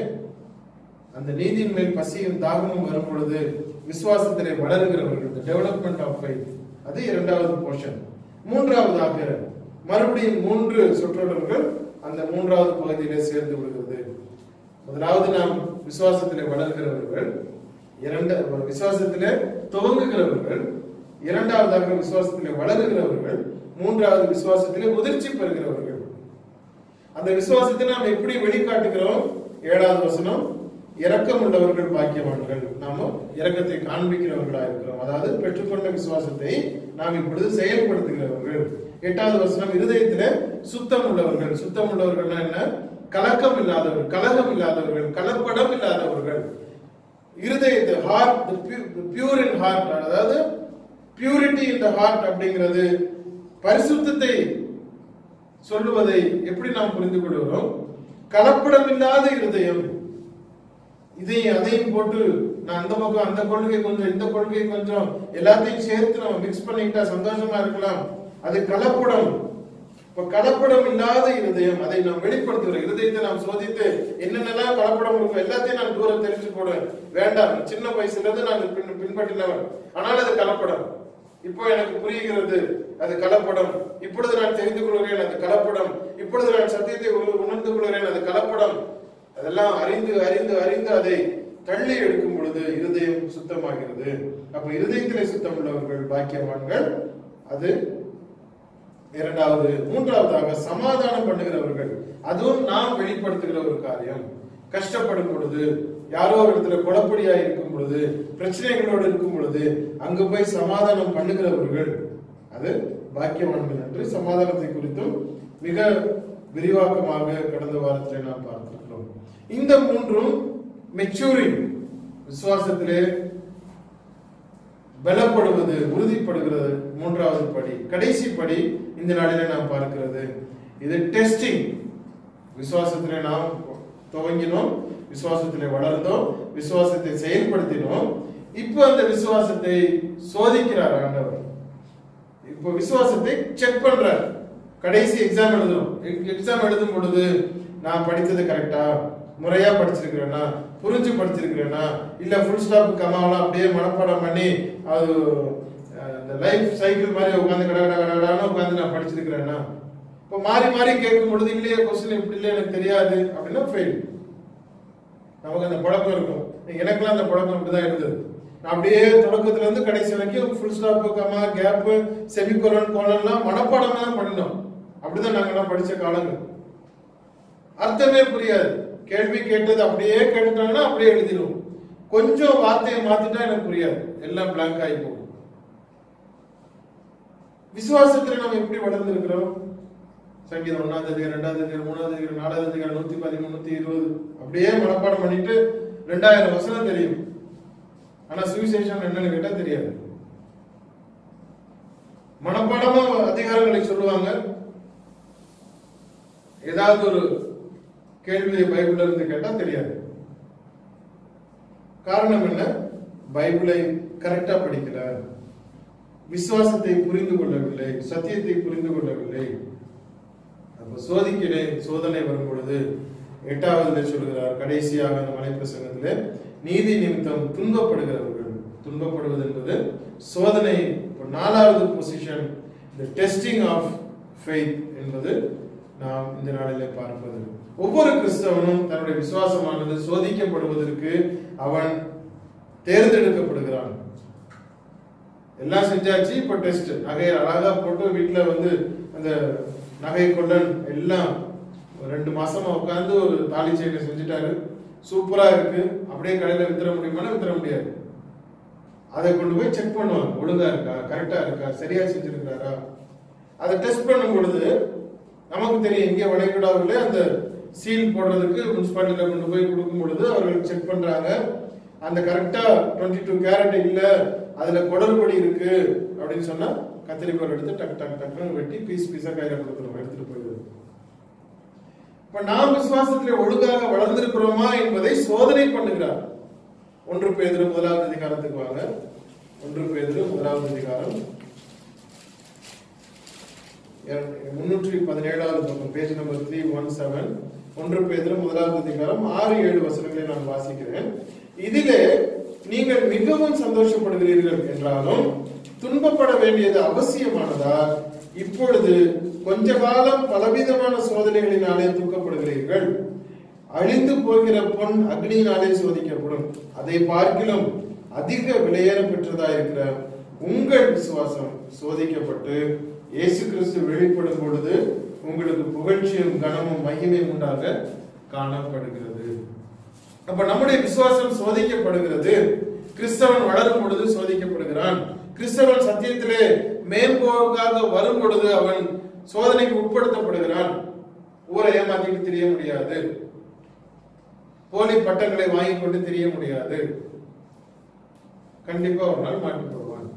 அந்த நீதியின் மேல் பசியும் தாகமும் வரும் பொழுது விசுவாசத்திலே வளருகிறவர்கள் டெவலப்மெண்ட் ஆஃப் ஃபைத் அது இரண்டாவது போர்ஷன் மூன்றாவதாக மறுபடியும் மூன்று சொற்றொடர்கள் அந்த மூன்றாவது பகுதியிலே சேர்ந்து விடுகிறது முதலாவது நாம் விசுவாசத்திலே வளர்கிறவர்கள் இரண்டு விசுவாசத்திலே துவங்குகிறவர்கள் இரண்டாவதாக விசுவாசத்திலே வளருகிறவர்கள் மூன்றாவது விசுவாசத்திலே முதிர்ச்சி பெறுகிறவர்கள் அந்த விசுவாசத்தை நாம் எப்படி வெளிக்காட்டுகிறோம் ஏழாவது வசனம் இரக்கம் உள்ளவர்கள் பாக்கியவான்கள் நாம இரக்கத்தை காண்பிக்கிறவர்களா இருக்கிறோம் அதாவது பெற்றுக்கொண்ட விசுவாசத்தை நாம் இப்பொழுது செயல்படுத்துகிறவர்கள் எட்டாவது வசனம் இருதயத்தில சுத்தம் உள்ளவர்கள் சுத்தம் உள்ளவர்கள்னா என்ன கலக்கம் இல்லாதவர்கள் கலகம் இல்லாதவர்கள் கலப்படம் இல்லாதவர்கள் இருதயத்தை ஹார்ட் பியூர் இன் ஹார்ட் அதாவது பியூரிட்டி இன் த ஹார்ட் அப்படிங்கிறது பரிசுத்தத்தை சொல்லுவதை எப்படி நாம் புரிந்து கொள்கிறோம் கலப்படமில்லாத இருதயம் இதையும் அதையும் போட்டு நான் அந்த பக்கம் அந்த கொள்கை கொஞ்சம் இந்த கொள்கை கொஞ்சம் எல்லாத்தையும் சேர்த்து நம்ம மிக்ஸ் பண்ணிக்கிட்டா சந்தோஷமா இருக்கலாம் அது கலப்படம் இப்ப கலப்படம் இல்லாத இருதயம் அதை நாம் வெளிப்படுத்துகிற இருதயத்தை நாம் சோதித்து என்னென்னலாம் கலப்படம் இருக்கும் எல்லாத்தையும் நான் தூரம் தெரிஞ்சு போடுவேன் வேண்டாம் சின்ன வயசுல இருந்து நான் பின் பின்பற்றினவன் ஆனால் அது கலப்படம் இப்போ எனக்கு புரிகிறது அது கலப்படம் இப்பொழுது நான் தெரிந்து கொள்கிறேன் அது கலப்படம் இப்பொழுது நான் சத்தியத்தை உணர்- உணர்ந்து கொள்கிறேன் அது கலப்படம் அதெல்லாம் அறிந்து அறிந்து அறிந்து அதை தள்ளி எடுக்கும் பொழுது இருதயம் சுத்தமாகிறது அப்ப இருதயத்திலே சுத்தம் உள்ளவர்கள் பாக்கியவான்கள் அது இரண்டாவது மூன்றாவதாக சமாதானம் பண்ணுகிறவர்கள் அதுவும் நாம் வெளிப்படுத்துகிற ஒரு காரியம் கஷ்டப்படும் பொழுது யாரோ ஒரு இடத்துல குழப்படியா இருக்கும் பொழுது பிரச்சனைகளோடு இருக்கும் பொழுது அங்கு போய் சமாதானம் பண்ணுகிறவர்கள் அது பாக்கியவான்கள் என்று சமாதானத்தை குறித்தும் மிக விரிவாக்கமாக கடந்த வாரத்திலே நாம் பார்த்திருக்கிறோம் இந்த மூன்றும் மெச்சூரிங் விசுவாசத்திலே பலப்படுவது உறுதிப்படுகிறது மூன்றாவது படி கடைசி படி இந்த நாளிலே நாம் பார்க்கிறது இது டெஸ்டிங் விசுவாசத்திலே நாம் துவங்கினோம் விசுவாசத்திலே வளர்ந்தோம் விசுவாசத்தை செயல்படுத்தினோம் இப்போ அந்த விசுவாசத்தை சோதிக்கிறார் ஆண்டவர் இப்போ விசுவாசத்தை செக் பண்றார் கடைசி எக்ஸாம் எழுதுறோம் எக்ஸாம் எழுதும் பொழுது நான் படித்தது கரெக்டா முறையா படிச்சிருக்கிறேனா புரிஞ்சு படிச்சிருக்கிறேனா இல்ல ஃபுல் ஸ்டாப் கமாவெல்லாம் அப்படியே மனப்பாடம் பண்ணி அது அஹ், இந்த லைஃப் சைக்கிள் மாதிரி உட்காந்து கட கட கடன்னு உட்காந்து நான் படிச்சிருக்கிறேனா இப்போ மாறி மாறி கேட்கும் பொழுது இல்லையே கொஸ்டின் இப்படி இல்லை எனக்கு தெரியாது அப்படின்னா ஃபெயில் நமக்கு அந்த பழக்கம் இருக்கும் எனக்கெல்லாம் அந்த பழக்கம் அப்படிதான் இருந்தது நான் அப்படியே தொடக்கத்துல இருந்து கடைசி வரைக்கும் full stop comma gap semicolon கோலன்லாம் மனப்பாடம் தான் பண்ணினோம் அப்படிதான் நாங்கெல்லாம் படிச்ச காலங்கள் அர்த்தமே புரியாது கேள்வி கேட்டது அப்படியே கேட்டுட்டாங்கன்னா அப்படியே எழுதிடுவோம் கொஞ்சம் வார்த்தையை மாத்திட்டா எனக்கு புரியாது எல்லாம் blank ஆகி போகும் விசுவாசத்துல நம்ம எப்படி வளர்ந்துருக்கிறோம் சங்கீதம் ஒன்னாவது அதிகாரம் ரெண்டாவது அதிகாரம் மூணாவது அதிகாரம் நாலாவது அதிகாரம் நூத்தி பதிமூணு நூத்தி இருபது அப்படியே மனப்பாடம் பண்ணிட்டு ரெண்டாயிரம் வசனம் தெரியும் ஆனா சுவிசேஷம் என்னன்னு கேட்டா தெரியாது மனப்பாடமா அதிகாரங்களை சொல்லுவாங்க ஏதாவது ஒரு கேள்வியை பைபிள்ல இருந்து கேட்டா தெரியாது காரணம் என்ன பைபிளை கரெக்டா படிக்கல விசுவாசத்தை புரிந்து கொள்ளவில்லை சத்தியத்தை புரிந்து கொள்ளவில்லை அப்ப சோதிக்கிறேன் சோதனை வரும் பொழுது எட்டாவதுல சொல்கிறார் கடைசியாக அந்த மலைப்பிரசங்கத்திலே நீதி நிமித்தம் துன்பப்படுகிறவர்கள் துன்பப்படுவது என்பது சோதனை இப்ப நாலாவது பொசிஷன் இந்த டெஸ்டிங் ஆஃப் ஃபெய்த் என்பது நாம் இந்த நாளிலே பார்ப்பது ஒவ்வொரு கிறிஸ்தவனும் தன்னுடைய விசுவாசமானது சோதிக்கப்படுவதற்கு அவன் தேர்ந்தெடுக்கப்படுகிறான் எல்லாம் செஞ்சாச்சு இப்ப டெஸ்ட் நகையை அழகா போட்டு வீட்டுல வந்து அந்த நகை கொள்ளன் எல்லாம் ஒரு ரெண்டு மாசமா உட்கார்ந்து ஒரு தாலி செயினை செஞ்சுட்டாரு சூப்பரா இருக்கு அப்படியே கடையில வித்துற முடியுமானா வித்துற முடியாது அதை கொண்டு போய் செக் பண்ணுவாங்க ஒழுங்கா இருக்கா கரெக்டா இருக்கா சரியா செஞ்சிருக்காரா அதை டெஸ்ட் பண்ணும் பொழுது நமக்கு தெரியும் இங்கே வளைகுடாவிலே அந்த சீல் போடுறதுக்கு முனிசிபாலிட்டியில கொண்டு போய் கொடுக்கும் பொழுது அவர்கள் செக் பண்றாங்க அந்த கரெக்டா டுவெண்ட்டி டூ கேரட் இல்ல அதுல குடல்படி இருக்கு அப்படின்னு சொன்னா கத்திரிக்கோல் எடுத்து டக் டக் டக்குன்னு வெட்டி பீஸ் பீஸா கையில கொடுத்துருவோம் எடுத்துட்டு போயிடுது இப்ப நாம் விசுவாசத்திலே ஒழுங்காக வளர்ந்திருக்கிறோமா என்பதை சோதனை பண்ணுகிறார் ஒன்று பேதிரு முதலாவது அதிகாரத்துக்கு வாங்க ஒன்று பேதிரு முதலாவது அதிகாரம் முன்னூற்றி பதினேழாவது பக்கம் page number three one seven ஒன்று பேதிரு முதலாவது அதிகாரம் ஆறு ஏழு வசனங்களை நான் வாசிக்கிறேன் இதிலே நீங்கள் மிகவும் சந்தோஷப்படுகிறீர்கள் என்றாலும் துன்பப்பட வேண்டியது அவசியமானதால் இப்பொழுது கொஞ்ச காலம் பலவிதமான சோதனைகளினாலே தூக்கப்படுகிறீர்கள் அழிந்து போகிற பொன் அக்னியினாலே சோதிக்கப்படும் அதை பார்க்கிலும் அதிக விலையேற பெற்றதா இருக்கிற உங்கள் விசுவாசம் சோதிக்கப்பட்டு இயேசு கிறிஸ்து வெளிப்படும் பொழுது உங்களுக்கு புகழ்ச்சியும் கனமும் மகிமையும் உண்டாக காணப்படுகிறது அப்ப நம்முடைய விசுவாசம் சோதிக்கப்படுகிறது கிறிஸ்தவன் வளரும் பொழுது சோதிக்கப்படுகிறான் கிறிஸ்தவன் சத்தியத்திலே மேம்போக்காக வரும் பொழுது அவன் சோதனைக்கு உட்படுத்தப்படுகிறான் ஊரை ஏமாத்திட்டு தெரிய முடியாது போலி பட்டங்களை வாங்கி கொண்டு தெரிய முடியாது கண்டிப்பா ஒரு நாள் மாட்டிப்படுவான்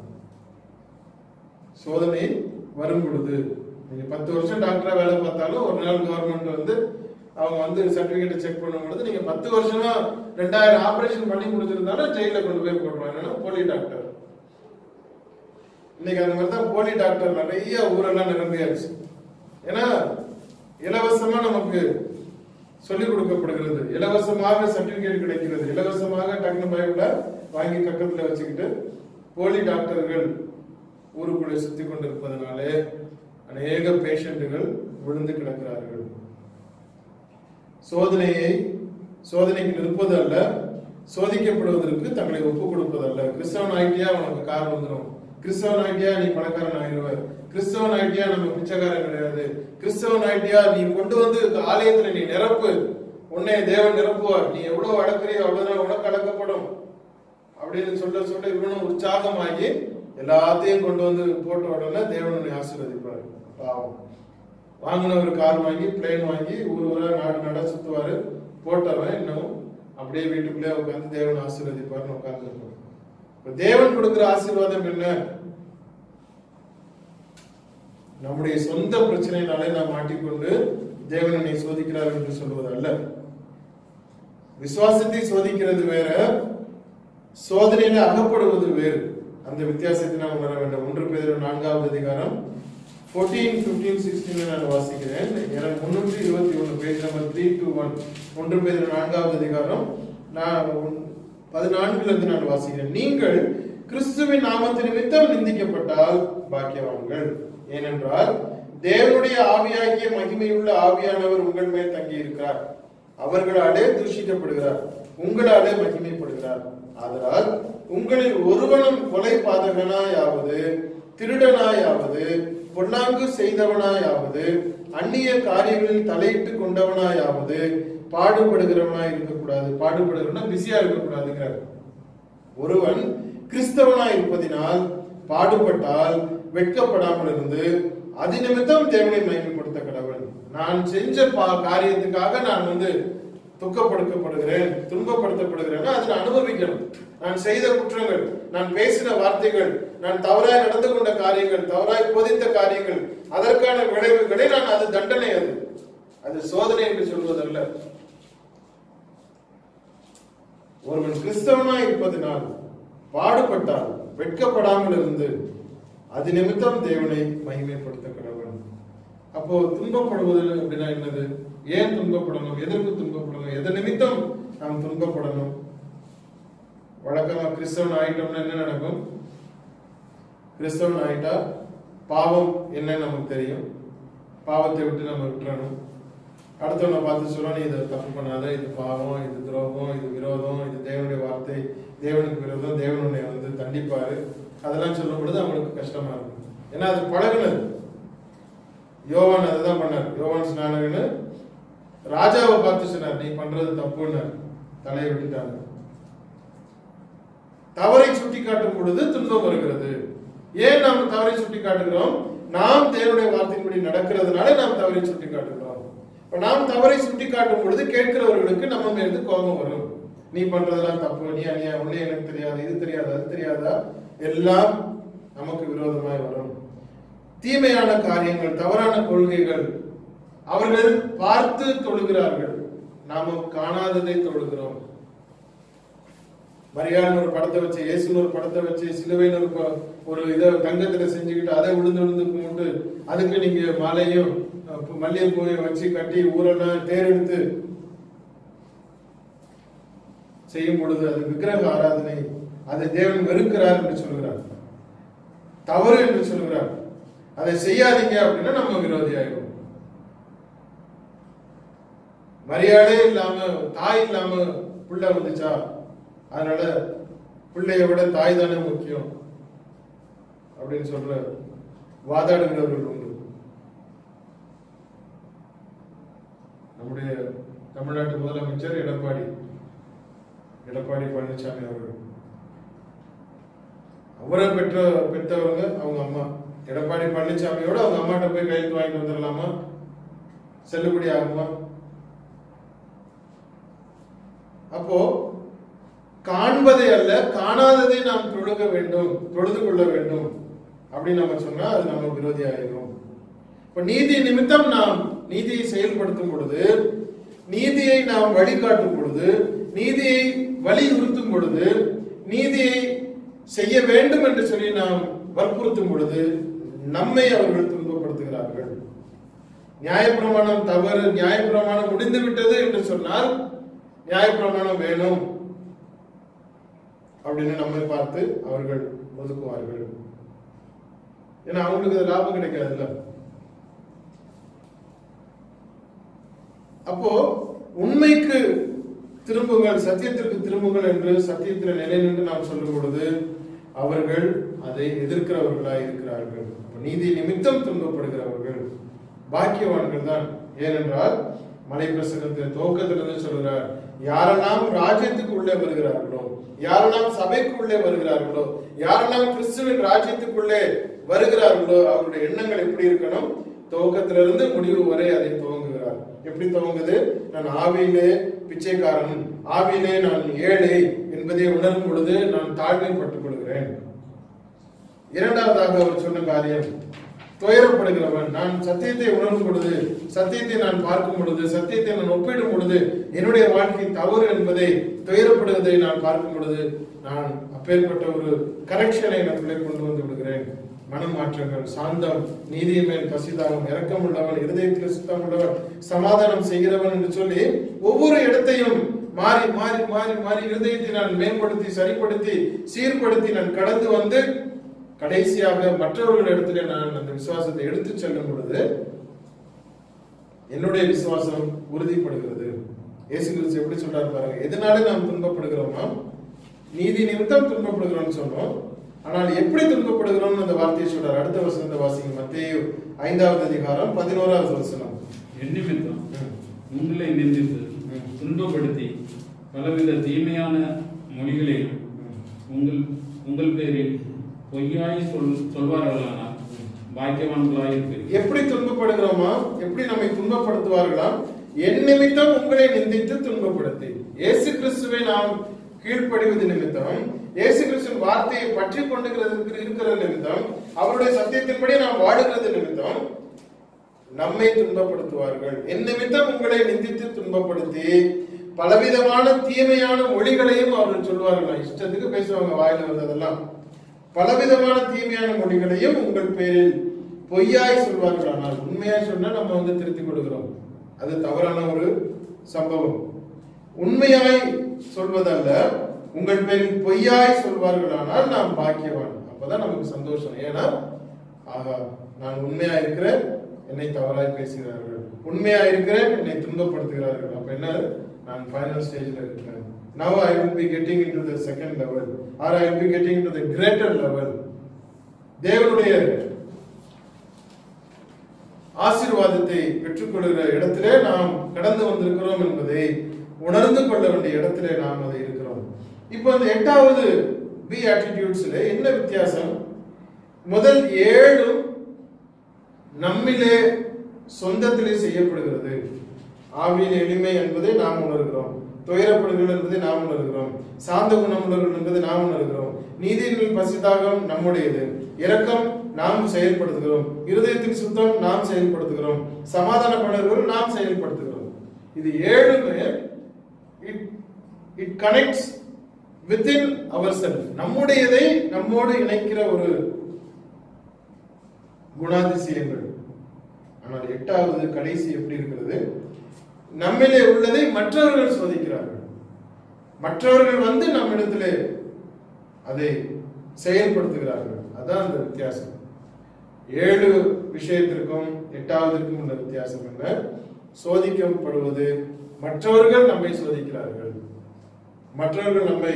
சோதனை வரும் பொழுது நீங்க பத்து வருஷம் டாக்டரா வேலை பார்த்தாலும் ஒரு நாள் கவர்மெண்ட் வந்து அவங்க வந்து சர்டிபிகேட் செக் பண்ணும் பொழுது நீங்க பத்து வருஷமா ரெண்டாயிரம் ஆபரேஷன் பண்ணி முடிச்சிருந்தாலும் ஜெயில கொண்டு போய் போட்டுருவாங்க என்னன்னா போலி டாக்டர் இன்னைக்கு அந்த மாதிரி தான் போலி டாக்டர் நிறைய ஊரெல்லாம் நிரம்பியாச்சு ஏன்னா இலவசமா நமக்கு சொல்லிக் கொடுக்கப்படுகிறது இலவசமாக சர்டிபிகேட் கிடைக்கிறது இலவசமாக டக்குனு பைபிள வாங்கி பக்கத்துல வச்சுக்கிட்டு போலி டாக்டர்கள் ஊருக்குள்ளே சுத்தி கொண்டிருப்பதனாலே அநேக பேஷண்ட்டுகள் விழுந்து கிடக்கிறார்கள் சோதனையை சோதனைக்கு நிற்பது அல்ல சோதிக்கப்படுவதற்கு தங்களை ஒப்புக் கொடுப்பது அல்ல கிறிஸ்தவன் ஆயிட்டியா உனக்கு கார் வந்துடும் கிறிஸ்தவன் ஆயிட்டியா நீ பணக்காரன் ஆயிடுவ கிறிஸ்தவன் ஆயிட்டியா நம்ம பிச்சைக்காரன் கிடையாது கிறிஸ்தவன் ஆயிட்டியா நீ கொண்டு வந்து ஆலயத்துல நீ நிரப்பு உன்னை தேவன் நிரப்புவார் நீ எவ்வளவு அடக்குறியோ அவ்வளவுதான் உனக்கு அடக்கப்படும் அப்படின்னு சொல்ல சொல்ல இவனும் உற்சாகமாகி எல்லாத்தையும் கொண்டு வந்து போட்ட உடனே தேவன் உன்னை ஆசீர்வதிப்பார் பாவம் வாங்கின ஒரு கார் வாங்கி பிளேன் வாங்கி ஊர் ஊரா நாடு நாடா சுத்துவாரு போட்டவன் இன்னும் அப்படியே வீட்டுக்குள்ளே உட்கார்ந்து தேவன் ஆசீர்வதிப்பார்னு உட்கார்ந்து இப்ப தேவன் கொடுக்கிற ஆசீர்வாதம் என்ன நம்முடைய சொந்த பிரச்சனையினாலே நாம் மாட்டிக்கொண்டு தேவன் என்னை சோதிக்கிறார் என்று சொல்வது அல்ல விசுவாசத்தை சோதிக்கிறது வேற சோதனையில அகப்படுவது வேறு அந்த வித்தியாசத்தை நாம் உணர வேண்டும் ஒன்று பேர் நான்காவது அதிகாரம் 14, 15, 16 நான் வாசிக்கிறேன் எனக்கு முன்னூற்றி இருபத்தி ஒன்று page number three two one ஒன்று பேர் நான்காவது அதிகாரம் நான் ஒன்- பதினான்குல இருந்து நான் வாசிக்கிறேன் நீங்கள் கிறிஸ்துவின் நாமத்து நிமித்தம் நிந்திக்கப்பட்டால் பாக்கியவான்கள் ஏனென்றால் தேவனுடைய ஆவியாகிய மகிமையுள்ள ஆவியானவர் உங்கள் மேல் தங்கி இருக்கிறார் அவர்களாலே தூஷிக்கப்படுகிறார் உங்களாலே மகிமைப்படுகிறார் ஆதலால் உங்களில் ஒருவனும் கொலை பாதகனாயாவது திருடனாயாவது பொல்லாங்கு செய்தவனாயாவது அந்நிய காரியங்களில் தலையிட்டு கொண்டவனாயாவது பாடுபடுகிறவனாய் இருக்கக்கூடாது பாடுபடுகிறவனா பிஸியா இருக்கக்கூடாதுங்கிறார் ஒருவன் கிறிஸ்தவனாய் இருப்பதினால் பாடுபட்டால் வெட்கப்படாமல் இருந்து அது நிமித்தம் தேவனை மகிமைப்படுத்த கடவுள் நான் செஞ்ச பா- காரியத்துக்காக நான் வந்து துக்கப்படுத்தப்படுகிறேன் துன்பப்படுத்தப்படுகிறேன் அதை நான் அனுபவிக்கணும் நான் செய்த குற்றங்கள் நான் பேசின வார்த்தைகள் நான் தவறாய் நடந்து கொண்ட காரியங்கள் தவறாய் போதித்த காரியங்கள் அதற்கான விளைவுகளை நான் அது தண்டனை அது அது சோதனை என்று சொல்வதல்ல ஒருவன் கிறிஸ்தவனாய் இருப்பதினால் பாடுபட்டால் வெட்கப்படாமல் இருந்து அது நிமித்தம் தேவனை மகிமைப்படுத்த கடவன் அப்போ துன்பப்படுவது அப்படின்னா என்னது ஏன் துன்பப்படணும் எதற்கு துன்பப்படணும் எதன் நிமித்தம் நாம் துன்பப்படணும் வழக்கமா கிறிஸ்தவன் ஆயிட்டோம்னா என்ன நடக்கும் கிறிஸ்தவன் ஆயிட்டா பாவம் என்னன்னு நமக்கு தெரியும் பாவத்தை விட்டு நம்ம விட்டுறணும் அடுத்தவனை பார்த்து சொல்ல நீ இதை தப்பு பண்ணாத இது பாவம் இது துரோகம் இது விரோதம் இது தேவனுடைய வார்த்தை தேவனுக்கு விரோதம் தேவன் உன்னை வந்து தண்டிப்பாரு அதெல்லாம் சொல்லும் பொழுது அவங்களுக்கு கஷ்டமா இருக்கும் ஏன்னா அது பழகுனது யோவான் அதுதான் பண்ணார் யோவான் ஸ்நானகன்னு ராஜாவை பார்த்து சொன்னார் நீ பண்றது தப்புன்னு தலையை விட்டுட்டாங்க தவறை சுட்டி காட்டும் பொழுது துன்பம் வருகிறது ஏன் நாம் தவறை சுட்டி காட்டுகிறோம் நாம் தேவனுடைய வார்த்தையின்படி நடக்கிறதுனால நாம் தவறை சுட்டி காட்டுகிறோம் இப்ப நாம் தவறை சுட்டி காட்டும் பொழுது கேட்கிறவர்களுக்கு நம்ம மீது கோபம் வரும் நீ பண்றதெல்லாம் தப்பு நீ அநியா உன்னே எனக்கு தெரியாது இது தெரியாது அது தெரியாதா எல்லாம் நமக்கு விரோதமாய் வரும் தீமையான காரியங்கள் தவறான கொள்கைகள் அவர்கள் பார்த்து தொழுகிறார்கள் நாம காணாததை தொழுகிறோம் மரியாதை ஒரு படத்தை வச்சு இயேசுன்னு ஒரு படத்தை வச்சு சிலுவைன்னு ஒரு ப- ஒரு இதை தங்கத்துல செஞ்சுக்கிட்டு அதை விழுந்து விழுந்து கும்பிட்டு அதுக்கு நீங்க மாலையும் அஹ், மல்லிகைப்பூவை வச்சு கட்டி ஊரெல்லாம் தேரெடுத்து செய்யும் பொழுது அது விக்கிரக ஆராதனை அதை தேவன் வெறுக்கிறார் என்று சொல்கிறார் தவறு என்று சொல்கிறார் அதை செய்யாதீங்க அப்படின்னா நம்ம விரோதி ஆயிடும் மரியாதை இல்லாம தாய் இல்லாம புள்ள வந்துச்சா அதனால பிள்ளைய விட தாய் தானே முக்கியம் அப்படின்னு சொல்ற வாதாடுகிறவர்கள் உண்டு நம்முடைய தமிழ்நாட்டு முதலமைச்சர் எடப்பாடி எடப்பாடி பழனிசாமி அவர்கள் அவரை பெற்ற பெற்றவங்க அவங்க அம்மா எடப்பாடி பழனிசாமியோட அவங்க அம்மாட்ட போய் கையெழுத்து வாங்கிட்டு வந்துடலாமா செல்லுபடி ஆகுமா அப்போ காண்பதை அல்ல காணாததை நாம் தொழுக வேண்டும் தொழுது கொள்ள வேண்டும் அப்படின்னு நம்ம சொன்னா அது நம்ம விரோதி ஆயிரும் இப்ப நீதி நிமித்தம் நாம் நீதியை செயல்படுத்தும் பொழுது நீதியை நாம் வழிகாட்டும் பொழுது நீதியை வலியுறுத்தும் பொழுது நீதியை செய்ய வேண்டும் என்று சொல்லி நாம் வற்புறுத்தும் பொழுது நம்மை அவர்கள் துன்பப்படுத்துகிறார்கள் நியாயப்பிரமாணம் தவறு நியாயப்பிரமாணம் முடிந்து விட்டது என்று சொன்னால் நியாயப்பிரமாணம் வேணும் அப்படின்னு நம்மை பார்த்து அவர்கள் ஒதுக்குவார்கள் ஏன்னா அவங்களுக்கு அது லாபம் கிடைக்காதுல்ல அப்போ உண்மைக்கு திரும்புங்கள் சத்தியத்திற்கு திரும்புங்கள் என்று சத்தியத்தில் நிலை நின்று நாம் சொல்லும் பொழுது அவர்கள் அதை எதிர்க்கிறவர்களாய் இருக்கிறார்கள் அப்ப நீதி நிமித்தம் துன்பப்படுகிறவர்கள் பாக்கியவான்கள் தான் ஏனென்றால் மலை பிரசங்கத்தின் துவக்கத்திலிருந்து சொல்கிறார் யாரெல்லாம் ராஜ்யத்துக்கு உள்ளே வருகிறார்களோ யாரெல்லாம் சபைக்கு உள்ளே வருகிறார்களோ யாரெல்லாம் கிறிஸ்துவின் ராஜ்யத்துக்குள்ளே வருகிறார்களோ அவருடைய எண்ணங்கள் எப்படி இருக்கணும் துவக்கத்திலிருந்து முடிவு வரை அதை துவங்குகிறார் எப்படி துவங்குது நான் ஆவியிலே பிச்சைக்காரன் ஆவியிலே நான் ஏழை என்பதை உணரும் பொழுது நான் தாழ்மைப்பட்டுக் கொள்கிறேன் இரண்டாவதாக அவர் சொன்ன காரியம் துயரப்படுகிறவன் நான் சத்தியத்தை உணரும் பொழுது சத்தியத்தை நான் பார்க்கும் பொழுது சத்தியத்தை நான் ஒப்பிடும் பொழுது என்னுடைய வாழ்க்கை தவறு என்பதை துயரப்படுவதை நான் பார்க்கும் பொழுது நான் அப்பேற்பட்ட ஒரு கரெக்ஷனை எனக்குள்ளே கொண்டு வந்து விடுகிறேன் மனமாற்றங்கள் சாந்தம் நீதியின் மேல் பசிதாகம் இரக்கம் உள்ளவன் இருதயத்தில் சுத்தம் உள்ளவன் சமாதானம் செய்கிறவன் என்று சொல்லி ஒவ்வொரு இடத்தையும் மாறி மாறி மாறி மாறி இருதயத்தை நான் மேம்படுத்தி சரிப்படுத்தி சீர்படுத்தி நான் கடந்து வந்து கடைசியாக மற்றவர்கள் இடத்துல நான் அந்த விசுவாசத்தை எடுத்துச் செல்லும் பொழுது என்னுடைய விசுவாசம் உறுதிப்படுகிறது இயேசு கிறிஸ்து எப்படி சொல்றாரு பாருங்க எதனால நாம் துன்பப்படுகிறோமா நீதி நிமித்தம் துன்பப்படுகிறோம்னு சொன்னோம் ஆனால் எப்படி துன்பப்படுகிறோம்னு அந்த வார்த்தையை சொல்றாரு அடுத்த வசனத்தை வாசிங்க மத்தேயு ஐந்தாவது அதிகாரம் பதினோராவது வசனம் என் நிமித்தம் ம். உங்களை நிந்தித்து ம். துன்பப்படுத்தி பலவித தீமையான மொழிகளில் உங்கள் உங்கள் பேரில் பொய்யாய் சொல் சொல்வார்களானால் பாக்கியவான்களாய் இருப்பீர்கள் எப்படி துன்பப்படுகிறோமா எப்படி நம்மை துன்பப்படுத்துவார்களாம் என் நிமித்தம் உங்களை நிந்தித்து துன்பப்படுத்தி இயேசு கிறிஸ்துவை நாம் கீழ்ப்படிவது நிமித்தம் இயேசு கிறிஸ்துவின் வார்த்தையை பற்றி கொண்டுகிறது இருக்கிற நிமித்தம் அவருடைய சத்தியத்தின்படி நாம் வாடுகிறது நிமித்தம் நம்மை துன்பப்படுத்துவார்கள் என் நிமித்தம் உங்களை நிந்தித்து துன்பப்படுத்தி பலவிதமான தீமையான மொழிகளையும் அவர்கள் சொல்வார்கள் இஷ்டத்துக்கு பேசுவாங்க வாயில வந்ததெல்லாம் பலவிதமான தீமையான மொழிகளையும் உங்கள் பேரில் பொய்யாய் சொல்வார்கள் ஆனால் உண்மையாய் சொன்னா நம்ம வந்து திருத்திக் கொடுக்கிறோம் அது தவறான ஒரு சம்பவம் உண்மையாய் சொல்வதல்ல உங்கள் பேரில் பொய்யாய் சொல்வார்களானால் நாம் பாக்கியவான் அப்பதான் நமக்கு சந்தோஷம் ஏன்னா ஆகா நான் உண்மையா இருக்கிறேன் என்னை தவறாய் பேசுகிறார்கள் உண்மையா இருக்கிறேன் என்னை துன்பப்படுத்துகிறார்கள் அப்ப என்ன நான் ஃபைனல் ஸ்டேஜ்ல இருக்கிறேன் now i will be getting into the second level or i will be getting into the greater level தேவனுடைய ஆசீர்வாதத்தை பெற்றுக்கொள்கிற இடத்திலே நாம் கடந்து வந்திருக்கிறோம் என்பதை உணர்ந்து கொள்ள வேண்டிய இடத்திலே நாம் அதை இருக்கிறோம் இப்போ அந்த எட்டாவது பி ஆட்டிடியூட்ஸ்ல என்ன வித்தியாசம் முதல் ஏழும் நம்மிலே சொந்தத்திலே செய்யப்படுகிறது ஆவியின் எளிமை என்பதை நாம் உணர்கிறோம் துயரப்படுகள் என்பதை நாம் உணர்கிறோம் சாந்த குணமுள்ளவர்கள் என்பதை நாம் உணர்கிறோம் நீதியின் பசிதாகம் நம்முடையது இரக்கம் நாம் செயல்படுத்துகிறோம் இருதயத்தின் சுத்தம் நாம் செயல்படுத்துகிறோம் சமாதான பணர்கள் நாம் செயல்படுத்துகிறோம் இது ஏழுமே it it connects within our self நம்முடையதை நம்மோடு இணைக்கிற ஒரு குணாதிசயங்கள் ஆனால் எட்டாவது கடைசி எப்படி இருக்கிறது நம்மிலே உள்ளதை மற்றவர்கள் சோதிக்கிறார்கள் மற்றவர்கள் வந்து நம்மிடத்திலே அதை செயல்படுத்துகிறார்கள் அதான் அந்த வித்தியாசம் ஏழு விஷயத்திற்கும் எட்டாவதற்கும் உள்ள வித்தியாசம் என்ன சோதிக்கப்படுவது மற்றவர்கள் நம்மை சோதிக்கிறார்கள் மற்றவர்கள் நம்மை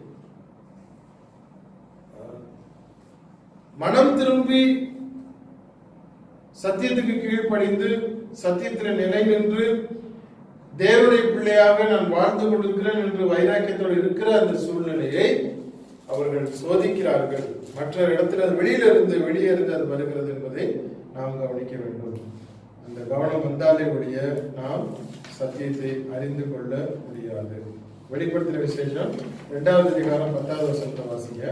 அஹ், மனம் திரும்பி சத்தியத்துக்கு கீழ்ப்படிந்து சத்தியத்தில் நிலை நின்று தேவனுடைய பிள்ளையாக நான் வாழ்ந்து கொண்டிருக்கிறேன் என்று வைராக்கியத்தோடு இருக்கிற அந்த சூழ்நிலையை அவர்கள் சோதிக்கிறார்கள் மற்ற இடத்துல அது வெளியில இருந்து வெளியே இருந்து அது வருகிறது என்பதை நாம் கவனிக்க வேண்டும் அந்த கவனம் வந்தாலே ஒழிய நாம் சத்தியத்தை அறிந்து கொள்ள முடியாது வெளிப்படுத்தின விசேஷம் இரண்டாவது அதிகாரம் பத்தாவது வருஷத்தை வாசிங்க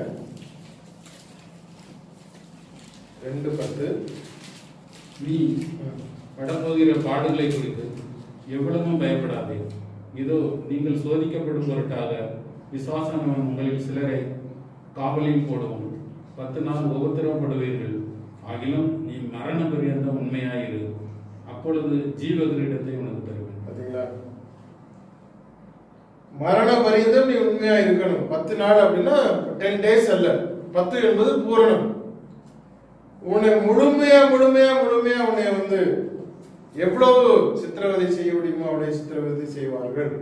ரெண்டு பத்து நீ படப்போகிற பாடுகளை குறித்து எவ்வளவும் பயப்படாதே இதோ நீங்கள் சோதிக்கப்படும் பொருட்டாக விசுவாசம் உங்களில் சிலரை காவலில் போடுவோம் பத்து நாள் உபத்திரவப்படுவீர்கள் ஆகிலும் நீ மரண பரியந்தம் உண்மையாயிரு அப்பொழுது ஜீவ கிரீடத்தை உனக்கு தருவேன் பாத்தீங்களா மரண பரியந்தம் நீ உண்மையா இருக்கணும் பத்து நாள் அப்படின்னா டென் டேஸ் அல்ல பத்து என்பது பூரணம் உன்னை முழுமையா முழுமையா முழுமையா உன்னை வந்து எவ்வளவு சித்திரவதை செய்ய முடியுமோ அவ்வளவு சித்திரவதை செய்வார்கள்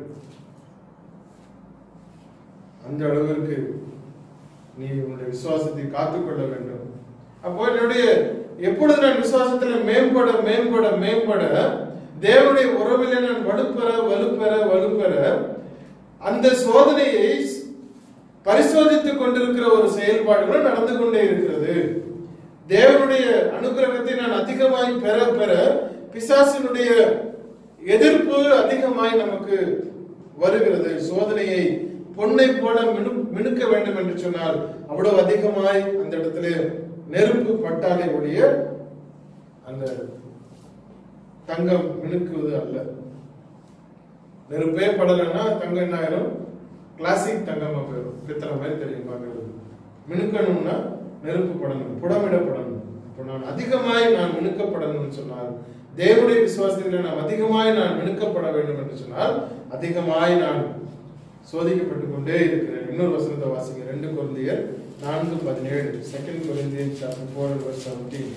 அந்த அளவிற்கு நீ உன்னுடைய விசுவாசத்தை காத்துக்கொள்ள வேண்டும் அப்போ என்னுடைய எப்பொழுது நான் விசுவாசத்துல மேம்பட மேம்பட மேம்பட தேவனுடைய உறவிலே நான் வலுப்பெற வலுப்பெற வலுப்பெற அந்த சோதனையை பரிசோதித்துக் கொண்டிருக்கிற ஒரு செயல்பாடுகள் நடந்து கொண்டே இருக்கிறது தேவனுடைய அனுகிரகத்தை நான் அதிகமாய் பெற பெற பிசாசினுடைய எதிர்ப்பு அதிகமாய் நமக்கு வருகிறது சோதனையை பொன்னை போல மினு மினுக்க வேண்டும் என்று சொன்னால் அவ்வளவு அதிகமாய் அந்த இடத்துல நெருப்பு பட்டாலே ஒழிய அந்த தங்கம் மினுக்குவது அல்ல நெருப்பே படலைன்னா தங்கம் என்ன ஆயிரும் கிளாசிக் தங்கமா போயிடும் பித்தளை மாதிரி தெரியும் பார்க்கறது மினுக்கணும்னா நெருப்பு படணும் புடமிடப்படணும் இப்போ நான் அதிகமாய் நான் மினுக்கப்படணும்னு சொன்னால் தேவனுடைய விசுவாசத்தில் நாம் அதிகமாய் நான் மினுக்கப்பட வேண்டும் என்று சொன்னால் அதிகமாய் நான் சோதிக்கப்பட்டு கொண்டே இருக்கிறேன் இன்னொரு வசனத்தை வாசிங்க ரெண்டு குழந்தையர் நான்கு பதினேழு செகண்ட் குழந்தையர் சாப்டர் ஃபோர் வர்ஸ் செவன்டீன்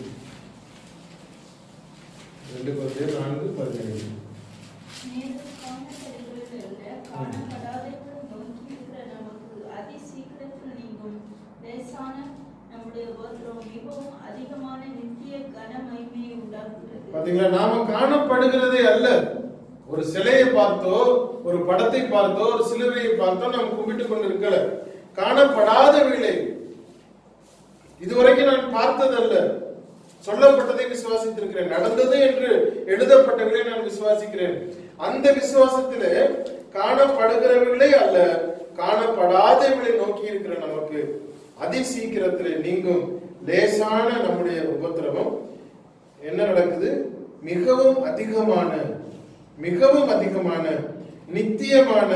ரெண்டு குழந்தையர் நான்கு பதினேழு மேலும் காணப்படுகிற அல்ல காணப்படாதவர்களை நோக்கி இருக்கிற நமக்கு அதி சீக்கிரத்தில் நீங்கும் லேசான நம்முடைய உபத்திரம் மிகவும் அதிகமான நித்திய கன மகிமையை உண்டாக்குகிறது பாத்தீங்களா நாம காணப்படுகிறதே அல்ல ஒரு சிலையை பார்த்தோ ஒரு படத்தை பார்த்தோ ஒரு சிலுவையை பார்த்தோ நாம் கும்பிட்டு கொண்டு இருக்கல காணப்படாத வேலை இதுவரைக்கும் நான் பார்த்ததல்ல சொல்லப்பட்டதை விசுவாசித்திருக்கிறேன் நடந்தது என்று எழுதப்பட்டவர்களை நான் விசுவாசிக்கிறேன் அந்த விசுவாசத்திலே காணப்படுகிறவர்களே அல்ல காணப்படாதவர்களை நோக்கி இருக்கிற நமக்கு அதி சீக்கிரத்திலே நீங்கும் லேசான நம்முடைய உபத்திரவம் என்ன நடக்குது மிகவும் அதிகமான மிகவும் அதிகமான நித்தியமான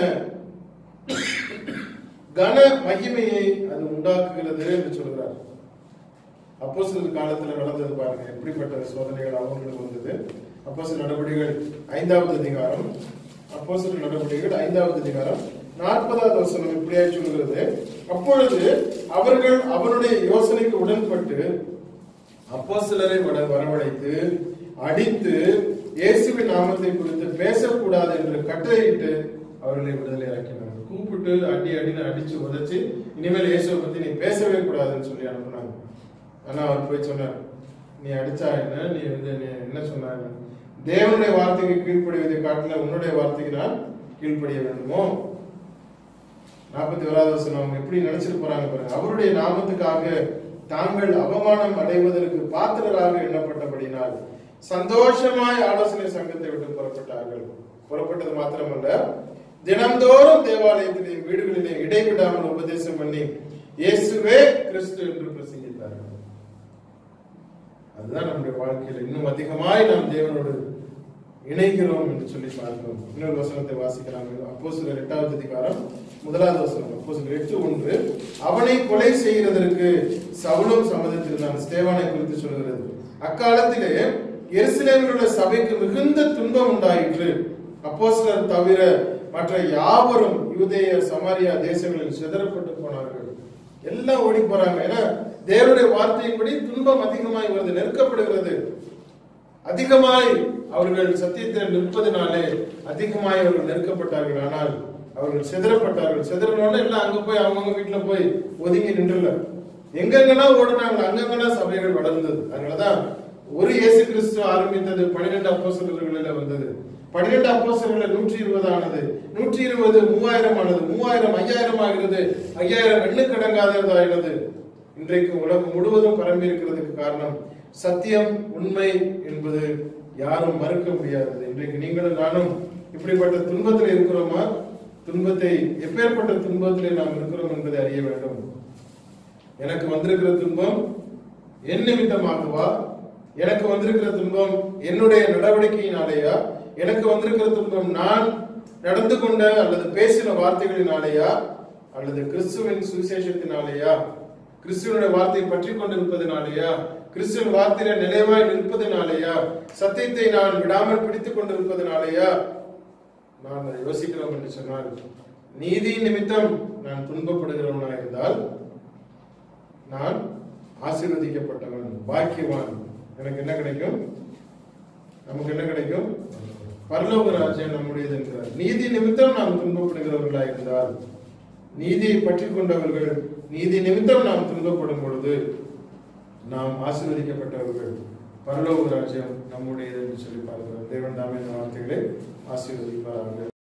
கன மகிமையை அது உண்டாக்குகிறது என்று சொல்கிறார் அப்போ காலத்துல நடந்தது பாருங்க எப்படிப்பட்ட சோதனைகள் அவங்களுக்கு வந்தது அப்போ நடவடிக்கைகள் ஐந்தாவது அதிகாரம் அப்போ நடவடிக்கைகள் ஐந்தாவது அதிகாரம் நாற்பதாவது வசனம் இப்படியாய் சொல்கிறது அப்பொழுது அவர்கள் அவருடைய யோசனைக்கு உடன்பட்டு அப்போ சிலரை வரவழைத்து அடித்து இயேசுவின் நாமத்தை குறித்து பேசக்கூடாது என்று கட்டளையிட்டு அவர்களை விடுதலை ஆக்கினாங்க கூப்பிட்டு அடி அடின்னு அடிச்சு உதைச்சு இனிமேல் இயேசுவை பத்தி நீ பேசவே கூடாதுன்னு சொல்லி அனுப்புனாங்க ஆனா அவர் போய் சொன்னார் நீ அடிச்சா என்ன நீ வந்து நீ என்ன சொன்னாங்க தேவனுடைய வார்த்தைக்கு கீழ்ப்படிவதை காட்டில உன்னுடைய வார்த்தைக்கு நான் கீழ்ப்படிய வேண்டுமோ நாற்பத்தி ஓராவது வசனம் அவங்க எப்படி நினைச்சிட்டு போறாங்க பாருங்க அவருடைய நாமத்துக்காக தாங்கள் அவமானம் அடைவதற்கு பாத்திரராக எண்ணப்பட்டபடினால் சந்தோஷமாய் ஆலோசனை சங்கத்தை விட்டு புறப்பட்டார்கள் புறப்பட்டது மாத்திரமல்ல தினந்தோறும் தேவாலயத்திலேயும் வீடுகளிலே இடைவிடாமல் உபதேசம் பண்ணி இயேசுவே கிறிஸ்து என்று பிரசங்கித்தார்கள் அதுதான் நம்முடைய வாழ்க்கையில இன்னும் அதிகமாய் நாம் தேவனோடு இணைகிறோம் என்று சொல்லி பார்க்கிறோம் இன்னொரு வசனத்தை வாசிக்கிறாங்க அப்போ சிலர் எட்டாவது அதிகாரம் முதலாவது வசனம் அப்போ சிலர் எட்டு ஒன்று அவனை கொலை செய்கிறதற்கு சவுலும் சம்மதித்திருந்தான் ஸ்தேவானை குறித்து சொல்கிறது அக்காலத்திலே எருசலேமில் உள்ள சபைக்கு மிகுந்த துன்பம் உண்டாயிற்று அப்போ சிலர் தவிர மற்ற யாவரும் யூதேய சமாரியா தேசங்களில் சிதறப்பட்டு போனார்கள் எல்லாம் ஓடி போறாங்க ஏன்னா தேவனுடைய வார்த்தையின்படி துன்பம் அதிகமாய் வருது நெருக்கப்படுகிறது அதிகமாய் அவர்கள் சத்தியத்தில் நிற்பதனாலே அதிகமாய் அவர்கள் நெருக்கப்பட்டார்கள் ஆனால் அவர்கள் சிதறப்பட்டார்கள் சிதறனோட எல்லாம் அங்க போய் அவங்கவுங்க வீட்டுல போய் ஒதுங்கி நின்றுல எங்கெங்கெல்லாம் ஓடுனாங்க அங்கங்கெல்லாம் சபைகள் வளர்ந்தது அதனாலதான் ஒரு இயேசு கிறிஸ்து ஆரம்பித்தது பன்னிரெண்டு அப்போஸ்தலர்களில வந்தது பன்னிரெண்டு அப்போஸ்தலர்களில் நூற்றி இருபது ஆனது நூற்றி இருபது மூவாயிரம் ஆனது மூவாயிரம் ஐயாயிரம் ஆகிறது ஐயாயிரம் எண்ணுக்கடங்காததாகிறது இன்றைக்கு உலகம் முழுவதும் பரம்பி இருக்கிறதுக்கு காரணம் சத்தியம் உண்மை என்பது யாரும் மறுக்க முடியாதது இன்றைக்கு நீங்களும் நானும் இப்படிப்பட்ட துன்பத்தில் இருக்கிறோமா துன்பத்தை எப்பேற்பட்ட துன்பத்திலே நாம் இருக்கிறோம் என்பதை அறிய வேண்டும் எனக்கு வந்திருக்கிற துன்பம் என் நிமித்தமாகவா எனக்கு வந்திருக்கிற துன்பம் என்னுடைய நடவடிக்கையினாலேயா எனக்கு வந்திருக்கிற துன்பம் நான் நடந்து கொண்ட அல்லது பேசின வார்த்தைகளினாலேயா அல்லது கிறிஸ்துவின் சுவிசேஷத்தினாலேயா கிறிஸ்துவனுடைய வார்த்தையை பற்றி கொண்டிருப்பதனாலேயா கிறிஸ்துவின் வார்த்தையில நினைவாய் நிற்பதனாலேயா சத்தியத்தை நான் விடாமல் பிடித்துக் கொண்டிருப்பதனாலேயா நான் அதை யோசிக்கிறோம் என்று சொன்னால் நீதி நிமித்தம் நான் துன்பப்படுகிறவனா இருந்தால் நான் ஆசீர்வதிக்கப்பட்டவன் பாக்கியவான் எனக்கு என்ன கிடைக்கும் நமக்கு என்ன கிடைக்கும் பரலோக ராஜ்யம் நம்முடையது என்கிறார் நீதி நிமித்தம் நாம் துன்பப்படுகிறவர்களா இருந்தால் நீதியை பற்றி கொண்டவர்கள் நீதி நிமித்தம் நாம் துன்பப்படும் பொழுது நாம் ஆசீர்வதிக்கப்பட்டவர்கள் பரலோக ராஜ்யம் நம்முடையது என்று சொல்லி பார்க்கிறோம் தேவன் தாமே இந்த வார்த்தைகளை ஆசீர்வதிப்பார்கள்